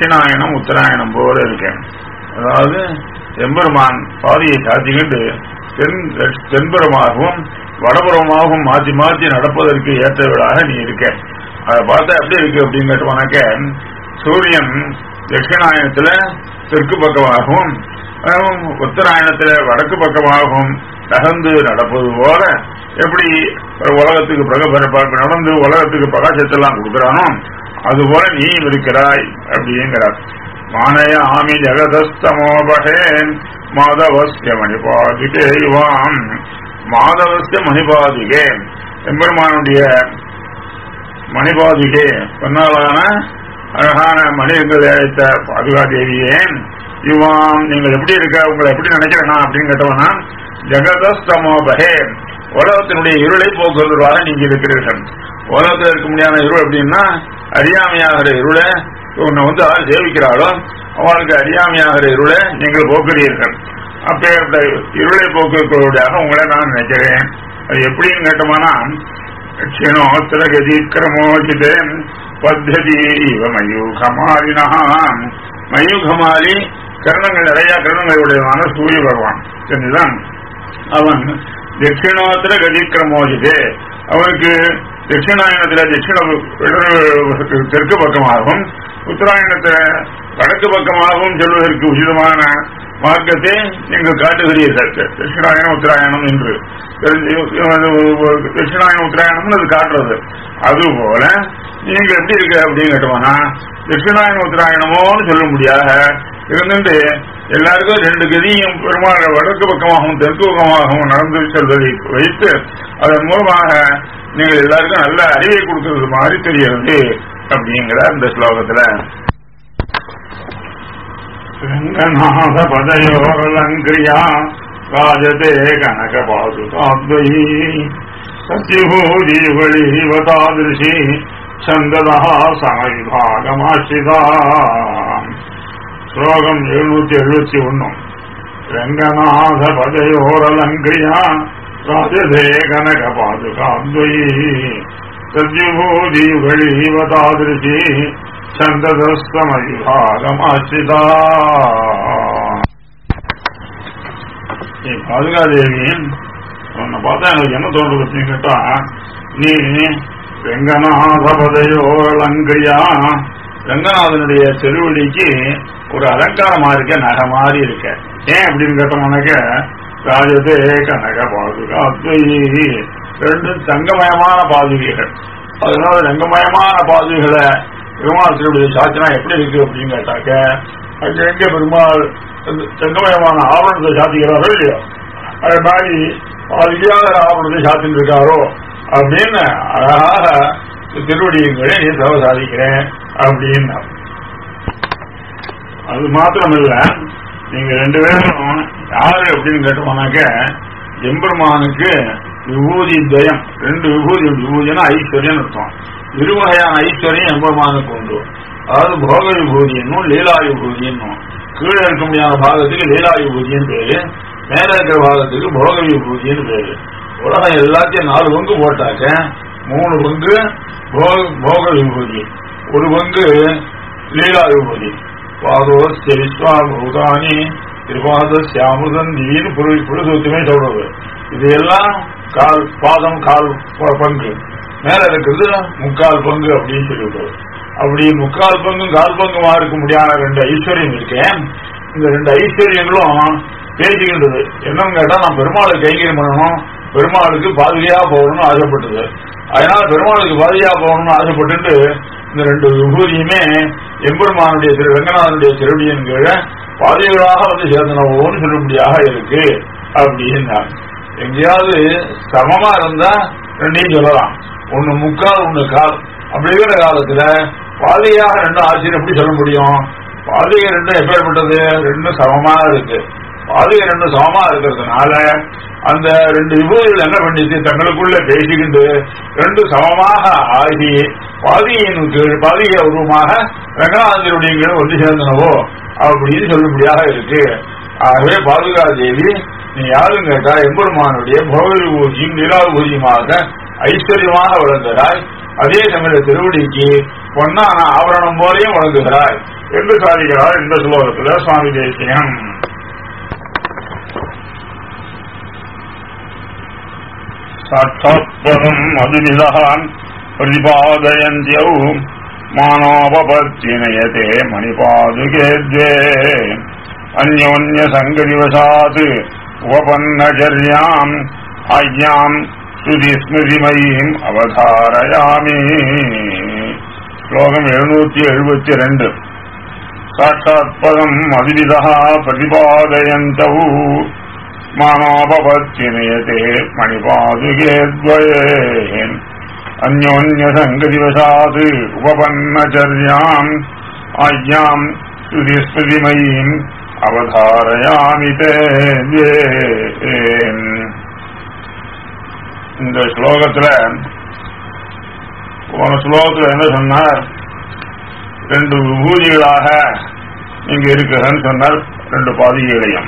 தட்சிணாயனம் உத்தராயணம் போல இருக்க அதாவது எம்பெருமான் பாதியை சாத்திக்கிட்டு தென் தென்புறமாகவும் வடபுறமாகவும் மாற்றி மாற்றி நடப்பதற்கு ஏற்றவளாக நீ இருக்க அதை பார்த்தா எப்படி இருக்கு அப்படின்னு கேட்டோம்னாக்க சூரியன் தட்சிணாயனத்துல தெற்கு பக்கமாகவும் அஹ், உத்தராயணத்துல வடக்கு பக்கமாகவும் நகர்ந்து நடப்பது போல எப்படி ஒரு உலகத்துக்கு பிரகபரப்பாக நடந்து உலகத்துக்கு பிரகாசத்தெல்லாம் கொடுக்கிறானோ அதுபோல நீ இருக்கிறாய் அப்படிங்கிறார் மானய ஆமி ஜெகதஸ்தமோபகே மாதவஸ்ய மணிபாதிகே இவாம் மாதவஸ்ய மணிபாதிகே எம்பெருமானுடைய மணிபாதிகே பொன்னாளான அழகான மணிகளை அழைத்த பாதுகா தேவியே இவாம் நீங்கள் எப்படி இருக்க உங்களை எப்படி நினைக்கிறேனா அப்படின்னு கேட்டவனா ஜெகதஸ்தமோபகே உலகத்தினுடைய இருளை போக்குவதற்காக நீங்க இருக்கிறீர்கள் உலகத்தில் இருக்க முடியாத இருள் எப்படின்னா அறியாமையாகிற இருளை உன்னை வந்து யார் சேவிக்கிறாளோ அவளுக்கு அறியாமையாகிற இருளை நீங்கள் போக்குறீர்கள் அப்பேற்பட்ட இருளை போக்குவதற்காக உங்களை நான் நினைக்கிறேன் அது எப்படின்னு கேட்டோம்னா க்ஷிணோத்திரகதிக்கிரமோஜிதே பத்ததி இவ மயூகமாலினா மயூகமாலி கரணங்கள் நிறைய கரணங்களுடையதான சூரிய பகவான் சரிதான் அவன் தட்சிணோத்திர கதிக்கிரமோஜிதே அவனுக்கு தட்சிணாயனத்துல தட்சிண தெற்கு பக்கமாகவும் உத்தராயணத்துல வடக்கு பக்கமாகவும் செல்வதற்கு உச்சிதமான மார்க்கத்தை நீங்கள் காட்டுகிறீர்கள் தட்சிணாயனம் உத்தராயணம் என்று தட்சிணாயனம் உத்தராயணம்னு அது காட்டுறது அதுபோல நீங்க எப்படி இருக்க அப்படின்னு கேட்டோம்னா தட்சிணாயன உத்தராயணமோன்னு சொல்ல முடியாத இருந்துட்டு எல்லாருக்கும் ரெண்டு கதியும் பெருமாள் வடக்கு பக்கமாகவும் தெற்கு பக்கமாகவும் நடந்து செல்வதை வைத்து அதன் மூலமாக நீங்கள் எல்லாருக்கும் நல்ல அறிவை கொடுக்கிறது மாதிரி தெரிகிறது அப்படிங்கிற அந்த ஸ்லோகத்துல ரங்கநாத பதயோரலங்கிரியா ராஜதே கனக பாதுகாத்வயி சத்யபூதிவளிவதாதிருஷி சந்ததா சமவிபாகமாசிதா ஸ்லோகம் எழுநூத்தி எழுபத்தி ஒன்னு ரங்கநாத பதயோரலங்கிரியா ராஜதே கனக பாதுகாத்வயி சத்யபூதிவளிவதாதிருஷி சந்ததஸ்தமவிபாகமாசிதா நீ பாதுகாதேவியின் உன்னை பார்த்தா எனக்கு என்ன தோன்றது அப்படின்னு கேட்டா நீ ரெங்கநாதபதையோ லங்கையா ரங்கநாதனுடைய திருவடிக்கு ஒரு அலங்காரமா இருக்க நகை மாதிரி இருக்க ஏன் அப்படின்னு கேட்டோம்னாக்க ராஜதே கனக பாதுகா ரெண்டு தங்கமயமான பாதுகைகள் அதனால ரங்கமயமான பாதுகைகளை பெருமாள் திருடைய சாத்தினா எப்படி இருக்கு அப்படின்னு கேட்டாக்க அங்க எங்க பெருமாள் தங்கமயமான ஆவணத்தை சாத்திக்கிறாரோ இல்லையோ அது மாதிரி பாதிக்காத ஆவணத்தை சாத்தின்னு இருக்காரோ அப்படின்னு அழகாக திருவடியங்களே நீ சவ சாதிக்கிறேன் அப்படின்னா அது மாத்திரமில்ல நீங்க ரெண்டு பேரும் யாரு அப்படின்னு கேட்டோம்னாக்க எம்பெருமானுக்கு விபூதி துவயம் ரெண்டு விபூதி உண்டு விபூதினா ஐஸ்வர்யம் அர்த்தம் இருவகையான ஐஸ்வர்யம் எம்பெருமானுக்கு உண்டு அதாவது போக விபூதி என்னும் லீலா விபூதி என்னும் கீழே இருக்க முடியாத பாகத்துக்கு லீலா விபூதின்னு பேரு மேல இருக்கிற பாகத்துக்கு போக விபூதின்னு பேரு உலகம் எல்லாத்தையும் நாலு பங்கு போட்டாக்க மூணு பங்கு போக- போக விபூதி ஒரு பங்கு லீலா விபூதி பாதோஸ்ய விஸ்வா பூதானி திருபாத சியாமுதந்தின்னு புருஷத்துமே சொல்றது இது எல்லாம் கால் பாதம் கால் ப- பங்கு மேல இருக்கிறது முக்கால் பங்கு அப்படின்னு சொல்லிவிடுறது அப்படி முக்கால் பங்கும் கால் பங்குமா இருக்க முடியாத ரெண்டு ஐஸ்வர்யம் இருக்கேன் இந்த ரெண்டு ஐஸ்வர்யங்களும் பேசிக்கின்றது என்னன்னு கேட்டா நான் பெருமாளுக்கு கைங்கரியம் பண்ணணும் பெருமாளுக்கு பாதுகையா போகணும்னு ஆசைப்பட்டது அதனால பெருமாளுக்கு பாதுகையா போகணும்னு ஆசைப்பட்டுட்டு இந்த ரெண்டு விபூதியுமே எம்பெருமானுடைய திரு ரங்கநாதனுடைய திருவடியின் கீழே பாதுகைகளாக வந்து சேர்ந்தனவோன்னு சொல்லும்படியாக இருக்கு அப்படின்னா எங்கேயாவது சமமா இருந்தா ரெண்டையும் சொல்லலாம் ஒண்ணு முக்கால் ஒண்ணு கால் அப்படி இருக்கிற காலத்துல பாதையாக ரெண்டு ஆட்சியர் எப்படி சொல்ல முடியும் பாதையை ரெண்டும் எப்பேற்பட்டது ரெண்டும் சமமா இருக்கு பாதையை ரெண்டும் சமமா இருக்கிறதுனால அந்த ரெண்டு விபூதிகள் என்ன பண்ணிச்சு தங்களுக்குள்ள பேசிக்கிட்டு ரெண்டு சமமாக ஆகி பாதியின் கீழ் பாதிய உருவமாக ரங்கநாதனுடைய கீழ் ஒன்று சேர்ந்தனவோ அப்படின்னு சொல்லும்படியாக இருக்கு ஆகவே பாதுகா தேவி நீ யாரும் கேட்டா எம்பெருமானுடைய போக விபூதியும் நிலா விபூதியுமாக ஐஸ்வர்யமாக விளங்குகிறாய் அதே சமய திருவடிக்கு பொன்னான ஆபரணம் போலையும் வழங்குகிறாய் என்று சாதிக்கிறார் இந்த ஸ்லோகத்துல சுவாமி தேசியம் சாட்சாத்பதம் மதுவிதான் பிரதிபாதயந்தியௌ மானோபபத்தினயதே மணிபாதுகே द्वे அந்யோன்ய சங்கதிவசாத் உபபன்னச்சர்யாம் ஆஜ்ஞாம் ஸ்ருதி ஸ்மிருதிமயீம் அவதாரயாமி ஸ்லோகம் எழுநூத்தி எழுபத்தி ரெண்டு சாட்சாத்பதம் அதிவிதா பிரதிபாதயந்தௌ மானோபபத்தினயதே மணிபாதுகே द्वये अन्योन्यसङ्गदिवशात् उपपन्नचर्याम् आज्ञाम् ஸ்ருதிஸ்மிருதிமயீம் அவதாரயாமி தே இந்த ஸ்லோகத்துல போன ஸ்லோகத்துல என்ன சொன்னார் ரெண்டு விபூதிகளாக நீங்க இருக்குதுன்னு சொன்னார் ரெண்டு பாதிகளையும்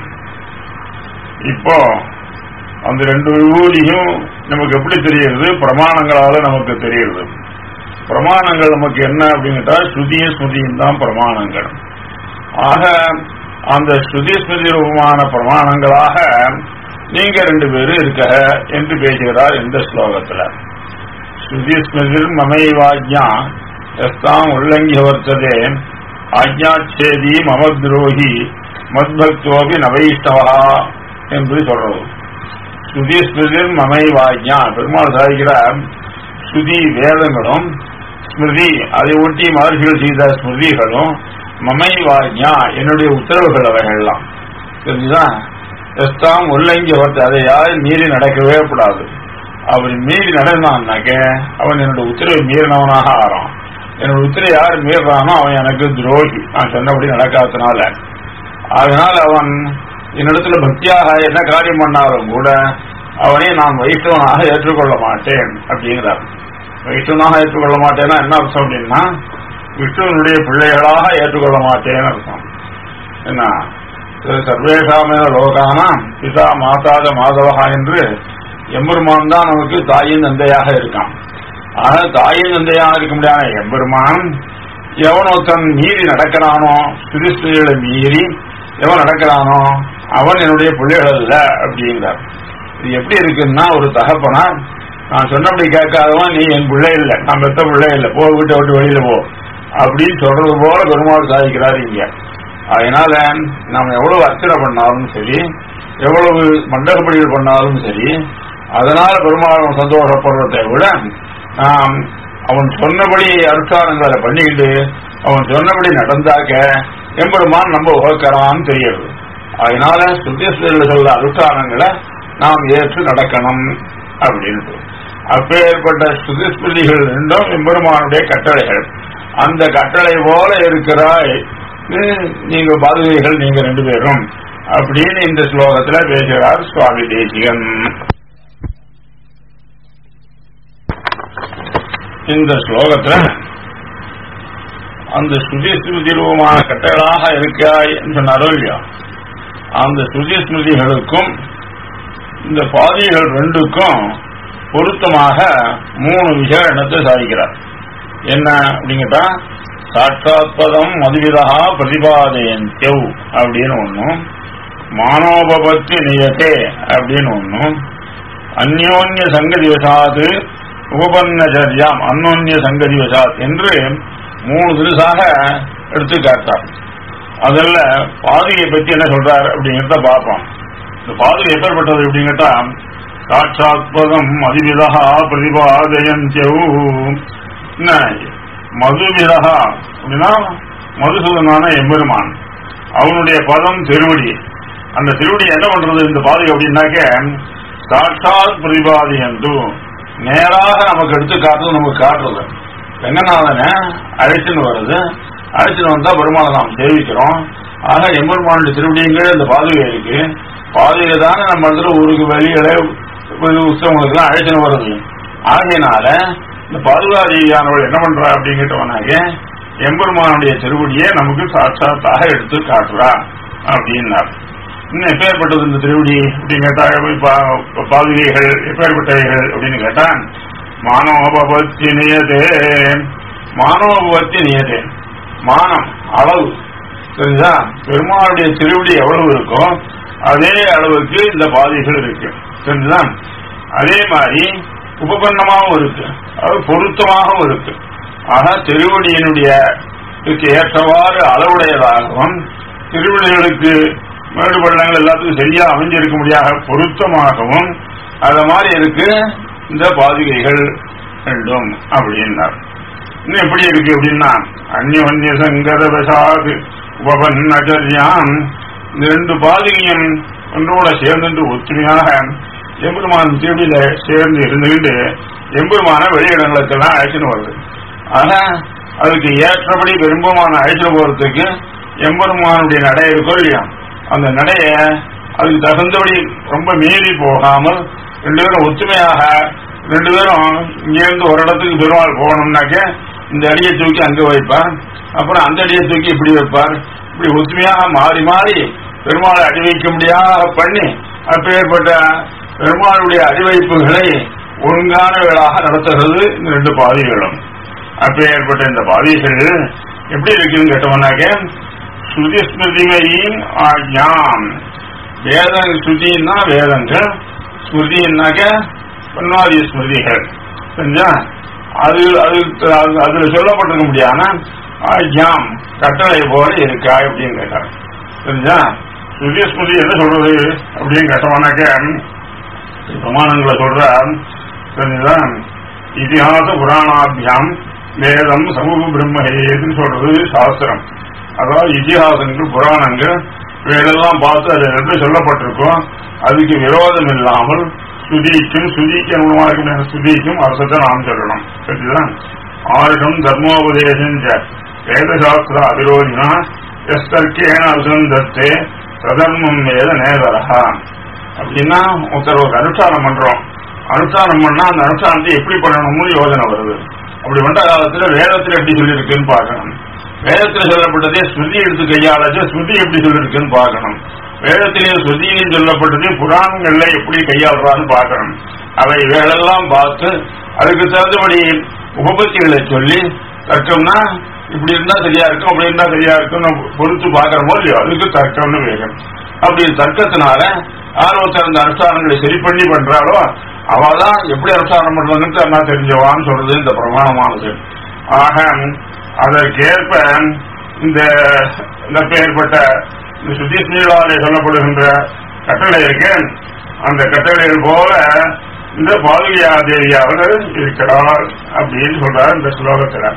இப்போ அந்த ரெண்டு விபூதியும் நமக்கு எப்படி தெரியுது பிரமாணங்களால நமக்கு தெரியுது பிரமாணங்கள் நமக்கு என்ன அப்படின்னுட்டா ஸ்ருதியும் ஸ்மிருதியும் தான் பிரமாணங்கள் ஆக அந்த ஸ்ருதி ஸ்மிருதி ரூபமான பிரமாணங்களாக நீங்க ரெண்டு பேரும் இருக்க என்று பேசுகிறார் இந்த ஸ்லோகத்துல ஸ்ருதி ஸ்மிருதிர் மமைவாஜ்யா எஸ்தாம் உல்லங்கி வர்த்ததே ஆஜ்ஞாச்சேதி மம துரோகி மத்பக்தோபி நவைஷ்டவா என்று சொல்றது ஸ்ருதி ஸ்மிருதிர் மமைவாஜ்யா பெருமாள் சாதிக்கிறார் ஸ்ருதி வேதங்களும் ஸ்மிருதி அதை ஒட்டி மகர்ஷிகள் செய்த ஸ்மிருதிகளும் மமைவாஜ்யா என்னுடைய உத்தரவுகள் அவைகள்லாம் தெரிஞ்சுதான் எஸ்தாம் உல்லங்கி வர்த்த அதை யாரும் மீறி நடக்கவே கூடாது அவர் மீறி நடந்தான்னாக்க அவன் என்னுடைய உத்தரவை மீறினவனாக ஆறான் என்னோட உத்தரவை யார் மீறானோ அவன் எனக்கு துரோகி நான் சொன்னபடி நடக்காதனால அதனால அவன் என்னிடத்துல பக்தியாக என்ன காரியம் பண்ணாலும் கூட அவனை நான் வைஷ்ணவனாக ஏற்றுக்கொள்ள மாட்டேன் அப்படிங்கிறார் வைஷ்ணவனாக ஏற்றுக்கொள்ள மாட்டேன்னா என்ன அர்த்தம் அப்படின்னா விஷ்ணுவனுடைய பிள்ளைகளாக ஏற்றுக்கொள்ள மாட்டேன்னு அர்த்தம் என்ன சர்வேஷாமே லோகானாம் பிதா மாதாத மாதவகா என்று எம்பெருமான் தான் நமக்கு தாயின் தந்தையாக இருக்கான் ஆக தாயின் தந்தையாக இருக்க முடியாத எம்பெருமான் எவன் ஒருத்தன் மீறி நடக்கிறானோ சுதிஸ்திரிகளை மீறி எவன் நடக்கிறானோ அவன் என்னுடைய பிள்ளைகள் அல்ல அப்படிங்கிறார் இது எப்படி இருக்குன்னா ஒரு தகப்பனா நான் சொன்னபடி கேட்காதவன் நீ என் பிள்ளை இல்லை நான் பெத்த பிள்ளை இல்லை போ வீட்டை விட்டு வெளியில போ அப்படின்னு சொல்றது போல பெருமாள் சாதிக்கிறார் இங்க அதனால நாம் எவ்வளவு அர்ச்சனை பண்ணாலும் சரி எவ்வளவு மண்டகப்படிகள் பண்ணாலும் சரி அதனால பெருமாள் சந்தோஷப்படுறதை விட நாம் அவன் சொன்னபடி அனுஷ்டானங்களை பண்ணிக்கிட்டு அவன் சொன்னபடி நடந்தாக்க எம்பெருமான் நம்ம உகக்கிறான்னு தெரியுது அதனால சுத்தியஸ்திரியில் சொல்ல அனுஷ்டானங்களை நாம் ஏற்று நடக்கணும் அப்படின்ட்டு அப்பேற்பட்ட சுதிஸ்மிருதிகள் ரெண்டும் எம்பெருமானுடைய கட்டளைகள் அந்த கட்டளை போல இருக்கிறாய் நீங்க பாதுகைகள் நீங்க ரெண்டு பேரும் அப்படின்னு இந்த ஸ்லோகத்துல பேசுகிறார் சுவாமி தேசிகன் இந்த ஸ்லோகத்துல அந்த ஸ்ருதி ஸ்மிருதி ரூபமான கட்டளாக இருக்காய் சொன்னாரோ இல்லையா அந்த ஸ்ருதி ஸ்மிருதிகளுக்கும் இந்த பாதிகள் ரெண்டுக்கும் பொருத்தமாக மூணு விசேஷத்தை சாதிக்கிறார் என்ன அப்படிங்கிட்டா சாட்சாத்பதம் மதுவிதா பிரதிபாதயந்தவ் அப்படின்னு ஒன்னும் மானோபபத்தி நியத்தே அப்படின்னு ஒன்னும் அந்யோன்ய சங்கதி வசாது உபபன்னச்சரியாம் அந்யோன்ய சங்கதி வசாத் என்று மூணு திருசாக எடுத்து காட்டார் அதில் பாதுகையை பத்தி என்ன சொல்றார் அப்படிங்கிறத பார்ப்போம் இந்த பாதுகை எப்பேற்பட்டது அப்படிங்கிட்டா சாட்சாத்பதம் மதுவிதா பிரதிபாதயந்தவ் என்ன மதுவிரகா அப்படின்னா மதுசூதனான எம்பெருமான் அவனுடைய பதம் திருவடி அந்த திருவடி என்ன பண்றது இந்த பாதுகை அப்படின்னாக்க சாட்சாத் பிரதிபாதி என்று நேராக நமக்கு எடுத்து காட்டுறது நமக்கு காட்டுறது ரங்கநாதனை அழைச்சுன்னு வருது அழைச்சுன்னு வந்தா பெருமாளை நாம் சேவிக்கிறோம் ஆக எம்பெருமானுடைய திருவடிங்கிற இந்த பாதுகை இருக்கு பாதுகை தானே நம்ம இடத்துல ஊருக்கு வெளியில உற்சவங்களுக்குலாம் அழைச்சுன்னு வருது ஆகையினால இந்த பாதுகாதியானவள் என்ன பண்றா அப்படிங்கிட்டவனாக எம்பெருமானுடைய திருவடியை நமக்கு சாட்சாத்தாக எடுத்து காட்டுறா அப்படின்னார் இன்னும் எப்பேற்பட்டது இந்த திருவடி அப்படின்னு கேட்டா பாதுகைகள் எப்பேற்பட்டவைகள் அப்படின்னு கேட்டா மானோபபத்தி நியதே மானோபபத்தி நியதே மானம் அளவு சரிதா பெருமாளுடைய திருவடி எவ்வளவு இருக்கோ அதே அளவுக்கு இந்த பாதைகள் இருக்கு சரிதான் அதே மாதிரி உபபன்னமாகவும் இருக்கு அது பொருத்தமாகவும் இருக்கு ஆனா திருவடியினுடைய இதுக்கு ஏற்றவாறு அளவுடையதாகவும் திருவடிகளுக்கு மேடு பள்ளங்கள் எல்லாத்துக்கும் சரியா அமைஞ்சிருக்க முடியாத பொருத்தமாகவும் அத மாதிரி இருக்கு இந்த பாதுகைகள் ரெண்டும் அப்படின்னார் இன்னும் எப்படி இருக்கு அப்படின்னா அந்யோன்ய சங்கர வசாது உபபன்னச்சரியாம் இந்த ரெண்டு பாதுகையும் ஒன்றோட சேர்ந்து ஒற்றுமையாக எம்பெருமான் திருவியில சேர்ந்து இருந்துகிட்டு எம்பெருமான வெளியிடங்களுக்கெல்லாம் அழைச்சின்னு வருது ஆனா அதுக்கு ஏற்றபடி பெரும்பமான அழைச்சிட்டு போறதுக்கு எம்பெருமானுடைய நடை இருக்கோ இல்லையா அந்த நடைய அதுக்கு தகுந்தபடி ரொம்ப மீறி போகாமல் ரெண்டு பேரும் ஒத்துமையாக ரெண்டு பேரும் இங்கிருந்து ஒரு இடத்துக்கு பெருமாள் போகணும்னாக்க இந்த அடியை தூக்கி அங்க வைப்பார் அப்புறம் அந்த அடியை தூக்கி இப்படி வைப்பார் இப்படி ஒத்துமையாக மாறி மாறி பெருமாளை அடி வைக்க முடியாத பண்ணி அப்பேற்பட்ட பெருமாளுடைய அடிவைப்புகளை ஒழுங்கானவர்களாக நடத்துகிறது இந்த ரெண்டு பாதைகளும் அப்பேற்பட்ட இந்த பாதைகள் எப்படி இருக்குன்னு கேட்டோம்னாக்க ஸ்ருதி ஸ்மிருதிகளின் ஆஜ்யாம் வேத ஸ்ருதின்னா வேதங்கள் ஸ்மிருதினாக்க பொன்னாதி ஸ்மிருதிகள் சரிஞ்சா அது அது அது- அதுல சொல்லப்பட்டிருக்க முடியாம ஆஜ்யாம் கட்டளை போல இருக்கா அப்படின்னு கேட்டார் சரிஞ்சா ஸ்ருதி ஸ்மிருதி என்ன சொல்றது அப்படின்னு கேட்டோம்னாக்க பிரமாணங்களை சொல்ற சரிங்களா இதிகாச புராணாபியாம் வேதம் சமூக பிரம்மஹேதுன்னு சொல்றது சாஸ்திரம் அதாவது இதிகாசங்கள் புராணங்கள் வேதெல்லாம் பார்த்து அது ரெண்டு சொல்லப்பட்டிருக்கும் அதுக்கு விரோதம் இல்லாமல் சுதிக்கும் சுதிக்கு அனுகுணமாக இருக்கிற சுதிக்கும் அர்த்தத்தை நாம் சொல்லணும் சரிதான் ஆருடம் தர்மோபதேசம் வேதசாஸ்திர அவிரோதினா எஸ் தர்க்கேன அசந்தத்தே சதர்மம் வேத நேதரகா அப்படின்னா ஒருத்தர் ஒரு அனுஷ்டானம் பண்றோம் அனுஷ்டானம் பண்ணா அந்த அனுஷ்டானத்தை எப்படி பண்ணணும்னு யோசனை வருது அப்படி வந்த காலத்துல வேதத்துல எப்படி சொல்லியிருக்குன்னு பார்க்கணும் வேதத்துல சொல்லப்பட்டதே ஸ்ருதி எடுத்து கையாளச்சு ஸ்ருதி எப்படி சொல்லியிருக்குன்னு பார்க்கணும் வேதத்திலே ஸ்ருதியிலும் சொல்லப்பட்டது புராணங்கள்ல எப்படி கையாளுறான்னு பார்க்கணும் அவை வேலெல்லாம் பார்த்து அதுக்கு தகுந்தபடி உபபத்திகளை சொல்லி தர்க்கம்னா இப்படி இருந்தா சரியா இருக்கும் அப்படி இருந்தா சரியா இருக்கும்னு பொறுத்து பார்க்கறமோ இல்லையோ அதுக்கு தர்க்கம்னு வேகம் அப்படி தர்க்கத்தினால யார் ஒருத்தர் அந்த அனுஷ்டானங்களை சரி பண்ணி பண்றாளோ அவதான் எப்படி அனுஷ்டானம் பண்றாங்கன்னு என்ன தெரிஞ்சவான்னு சொல்றது இந்த பிரமாணமானது ஆக அதற்கேற்ப இந்த இந்த பெயர்பட்ட இந்த சுத்தீஸ்மீளாலே சொல்லப்படுகின்ற கட்டளை இருக்கு அந்த கட்டளைகள் போல இந்த பாதுகையா தேவியாவது இருக்கிறார் அப்படின்னு சொல்றார் இந்த ஸ்லோகத்துல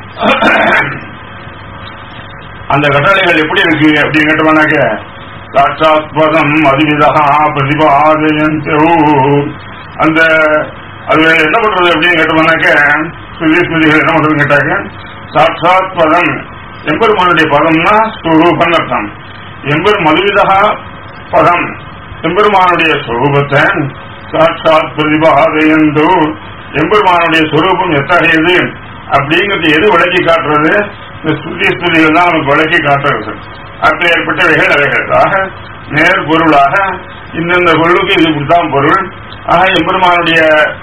அந்த கட்டளைகள் எப்படி இருக்கு அப்படின்னு கேட்டோம்னாக்க சாட்சாத்பதம் அதிவிதா பிரதிபாதயந்தோ அந்த அது என்ன பண்றது அப்படின்னு கேட்டோம்னாக்க சுதி ஸ்மிருதிகள் என்ன பண்றதுன்னு கேட்டாக்க சாட்சாத் பதம் எம்பெருமானுடைய பதம்னா ஸ்வரூபம் அர்த்தம் எம்பெரு மதுவிதா பதம் எம்பெருமானுடைய ஸ்வரூபத்தை சாட்சாத் பிரதிபாதயந்தோ எம்பெருமானுடைய ஸ்வரூபம் எத்தகையது அப்படிங்கிறது எது விளக்கி காட்டுறது இந்த ஸ்ருதி ஸ்துதிகள் தான் நமக்கு விளக்கி காட்டுறது அப்ப ஏற்பட்டவைகள் அவைகள் ஆக நேர் பொருளாக இந்தந்த பொருளுக்கு இது இப்படித்தான் பொருள் ஆக எம்பெருமானுடைய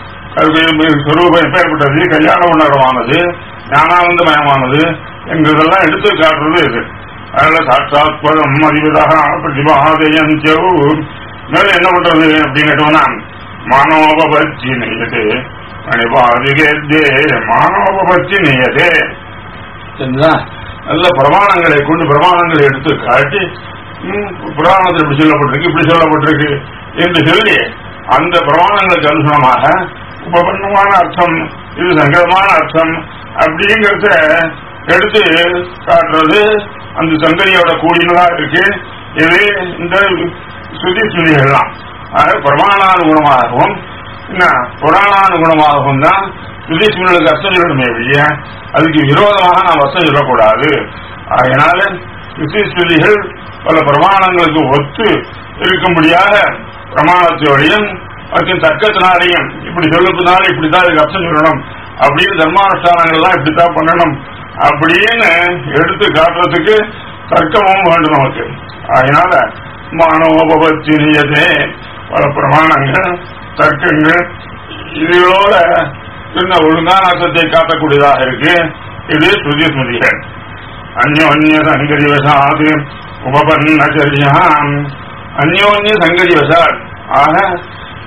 சொரூபம் எப்பேற்பட்டது கல்யாண உணர்வானது ஞானானந்தமயமானது என்கிறதெல்லாம் எடுத்து காட்டுறது இது அதனால சாட்சாத்பதம் அதிபதாக பிரதிபாதயஞ்சோ மேல என்ன பண்றது அப்படின்னு கேட்டோம்னா மானோபபத்தி நெய்யது அணிபாதிகே மானோபபத்தி நெய்யதே சரிங்களா நல்ல பிரமாணங்களை கொண்டு பிரமாணங்களை எடுத்து காட்டி ம், புராணத்தில் இப்படி சொல்லப்பட்டிருக்கு இப்படி சொல்லப்பட்டிருக்கு என்று சொல்லி அந்த பிரமாணங்களுக்கு அனுசரணமாக உபபன்னமான அர்த்தம் இது சங்கரமான அர்த்தம் அப்படிங்கிறத எடுத்து காட்டுறது அந்த சங்கரியோட கூடினதா இருக்கு இது இந்த சுதி சுதிகள்லாம் ஆக பிரமாணானுகுணமாகவும் என்ன புராணானுகுணமாகவும் தான் சுதீஷ்மனுக்கு அர்த்தம் சொல்லணுமே வெளிய அதுக்கு விரோதமாக நாம் அர்த்தம் சொல்லக்கூடாது அதனால சுதீஸ்வரிகள் பல பிரமாணங்களுக்கு ஒத்து இருக்கும்படியாக பிரமாணத்தோடையும் அதுக்கு தர்க்கத்தினாலையும் இப்படி சொல்லப்பதால இப்படித்தான் இதுக்கு அர்த்தம் சொல்லணும் அப்படின்னு தர்மானுஷ்டானங்கள்லாம் இப்படித்தான் பண்ணணும் அப்படின்னு எடுத்து காட்டுறதுக்கு தர்க்கமும் வேண்டும் நமக்கு அதனால மானவோபத்தினியதே பல பிரமாணங்கள் தர்க்கங்கள் இதுகளோட என்ன ஒழுங்கான அர்த்தத்தை காட்டக்கூடியதாக இருக்கு இது ஸ்ருதி ஸ்மிருதிகள் அந்யோன்ய சங்கரி வசாது உபபன்னச்சரியாம் அந்யோன்ய சங்கரி வசாத் ஆக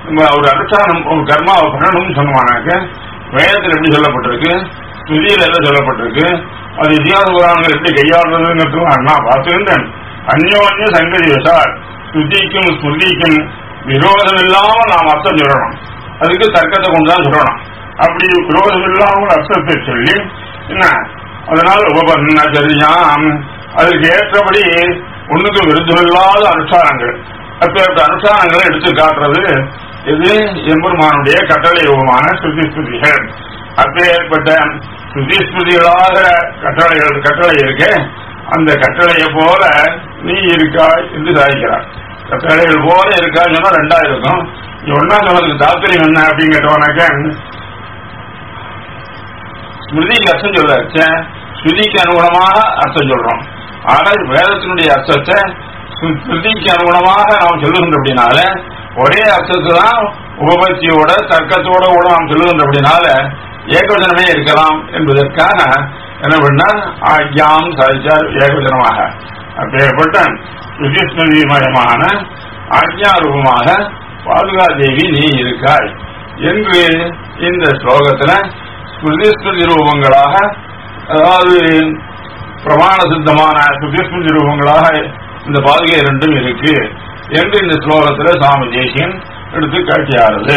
நம்ம ஒரு அனுஷ்டானம் ஒரு கர்மாவை பண்ணணும்னு சொன்னோம்னாக்க வேதத்தில் எப்படி சொல்லப்பட்டிருக்கு துதியில் எல்லாம் சொல்லப்பட்டிருக்கு அது இதிகாச புராணங்கள் எப்படி கையாளுறதுங்கிறது அண்ணா பார்த்துருந்தேன் அந்யோன்ய சங்கதி வசால் ஸ்ருதிக்கும் ஸ்மிருதிக்கும் விரோதம் இல்லாம நாம் அர்த்தம் சொல்லணும் அதுக்கு தர்க்கத்தை கொண்டு தான் சொல்லணும் அப்படி விரோதம் இல்லாமல் அர்த்தத்தை சொல்லி என்ன அதனால உபபன்னாச்சரியாம் அதுக்கு ஏற்றபடி ஒண்ணுக்கு விருத்தமில்லாத அனுஷ்டானங்கள் அப்பேற்பட்ட அனுஷ்டானங்களை எடுத்து காட்டுறது இது எம்பெருமானுடைய கட்டளை ரூபமான ஸ்ருதி ஸ்மிருதிகள் அப்பேற்பட்ட ஸ்ருதி ஸ்மிருதிகளாக கட்டளைகள் கட்டளை இருக்கு அந்த கட்டளையை போல நீ இருக்காய் என்று சாதிக்கிறார் கட்டளைகள் போல இருக்கான்னு சொன்னா ரெண்டா இருக்கும் ஒன்னா சொன்னதுக்கு தாத்பரியம் என்ன அப்படின்னு கேட்டோம்னாக்க ஸ்மிருதிக்கு அர்த்தம் சொல்ல ஸ்ருதிக்கு அனுகுணமாக அர்த்தம் சொல்றோம் ஆனால் வேதத்தினுடைய அர்த்தத்தை ஸ்ரு- ஸ்ருதிக்கு அனுகுணமாக நாம் சொல்லுகின்ற அப்படின்னால ஒரே அர்த்தத்தை தான் உபபத்தியோட தர்க்கத்தோட கூட நாம் சொல்லுகின்ற அப்படின்னால ஏகவசனமே இருக்கலாம் என்பதற்காக என்ன பண்ண ஆக்யாம் சாதிச்சார் ஏகவசனமாக அப்பேற்பட்ட ஸ்ருதிஸ்மிருதிமயமான ஆக்ஞாரூபமாக பாதுகா தேவி நீ இருக்காய் என்று இந்த ஸ்லோகத்துல ஸ்மிருதி ஸ்மிருதி ரூபங்களாக அதாவது பிரமாண சித்தமான ஸ்மிருதி ஸ்மிருதி ரூபங்களாக இந்த பாதுகை ரெண்டும் இருக்கு என்று இந்த ஸ்லோகத்துல சுவாமி தேசியன் எடுத்து காட்டியாருது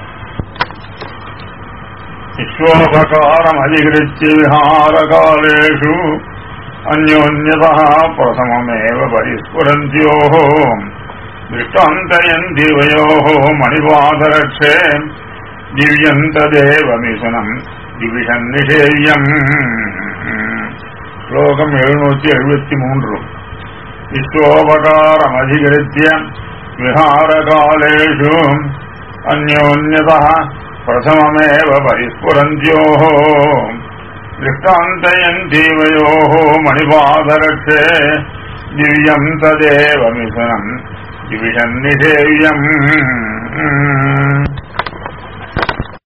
விஸ்வோபகாரம் அதிகரிச்சு விஹாரகாலேஷு அந்யோன்யதா பிரதமமேவ பரிஸ்புரந்தியோः दृष्टान्तयन्दिवयोः मणिपादरक्षे दिव्यन्तदेवमिशनम् दिविषन्निषेव्यम् श्लोकम् एഴുന്നൂറ്റി എഴുപത്തി മൂன்று विश्वोपकारमधिकृत्य विहारकालेषु अन्योन्यतः प्रथममेव परिस्फुरन्त्योः दृष्टान्तयन्तीवयोः मणिपादरक्षे दिव्यम् तदेव मिथुनम् दिविषन्निषेव्यम्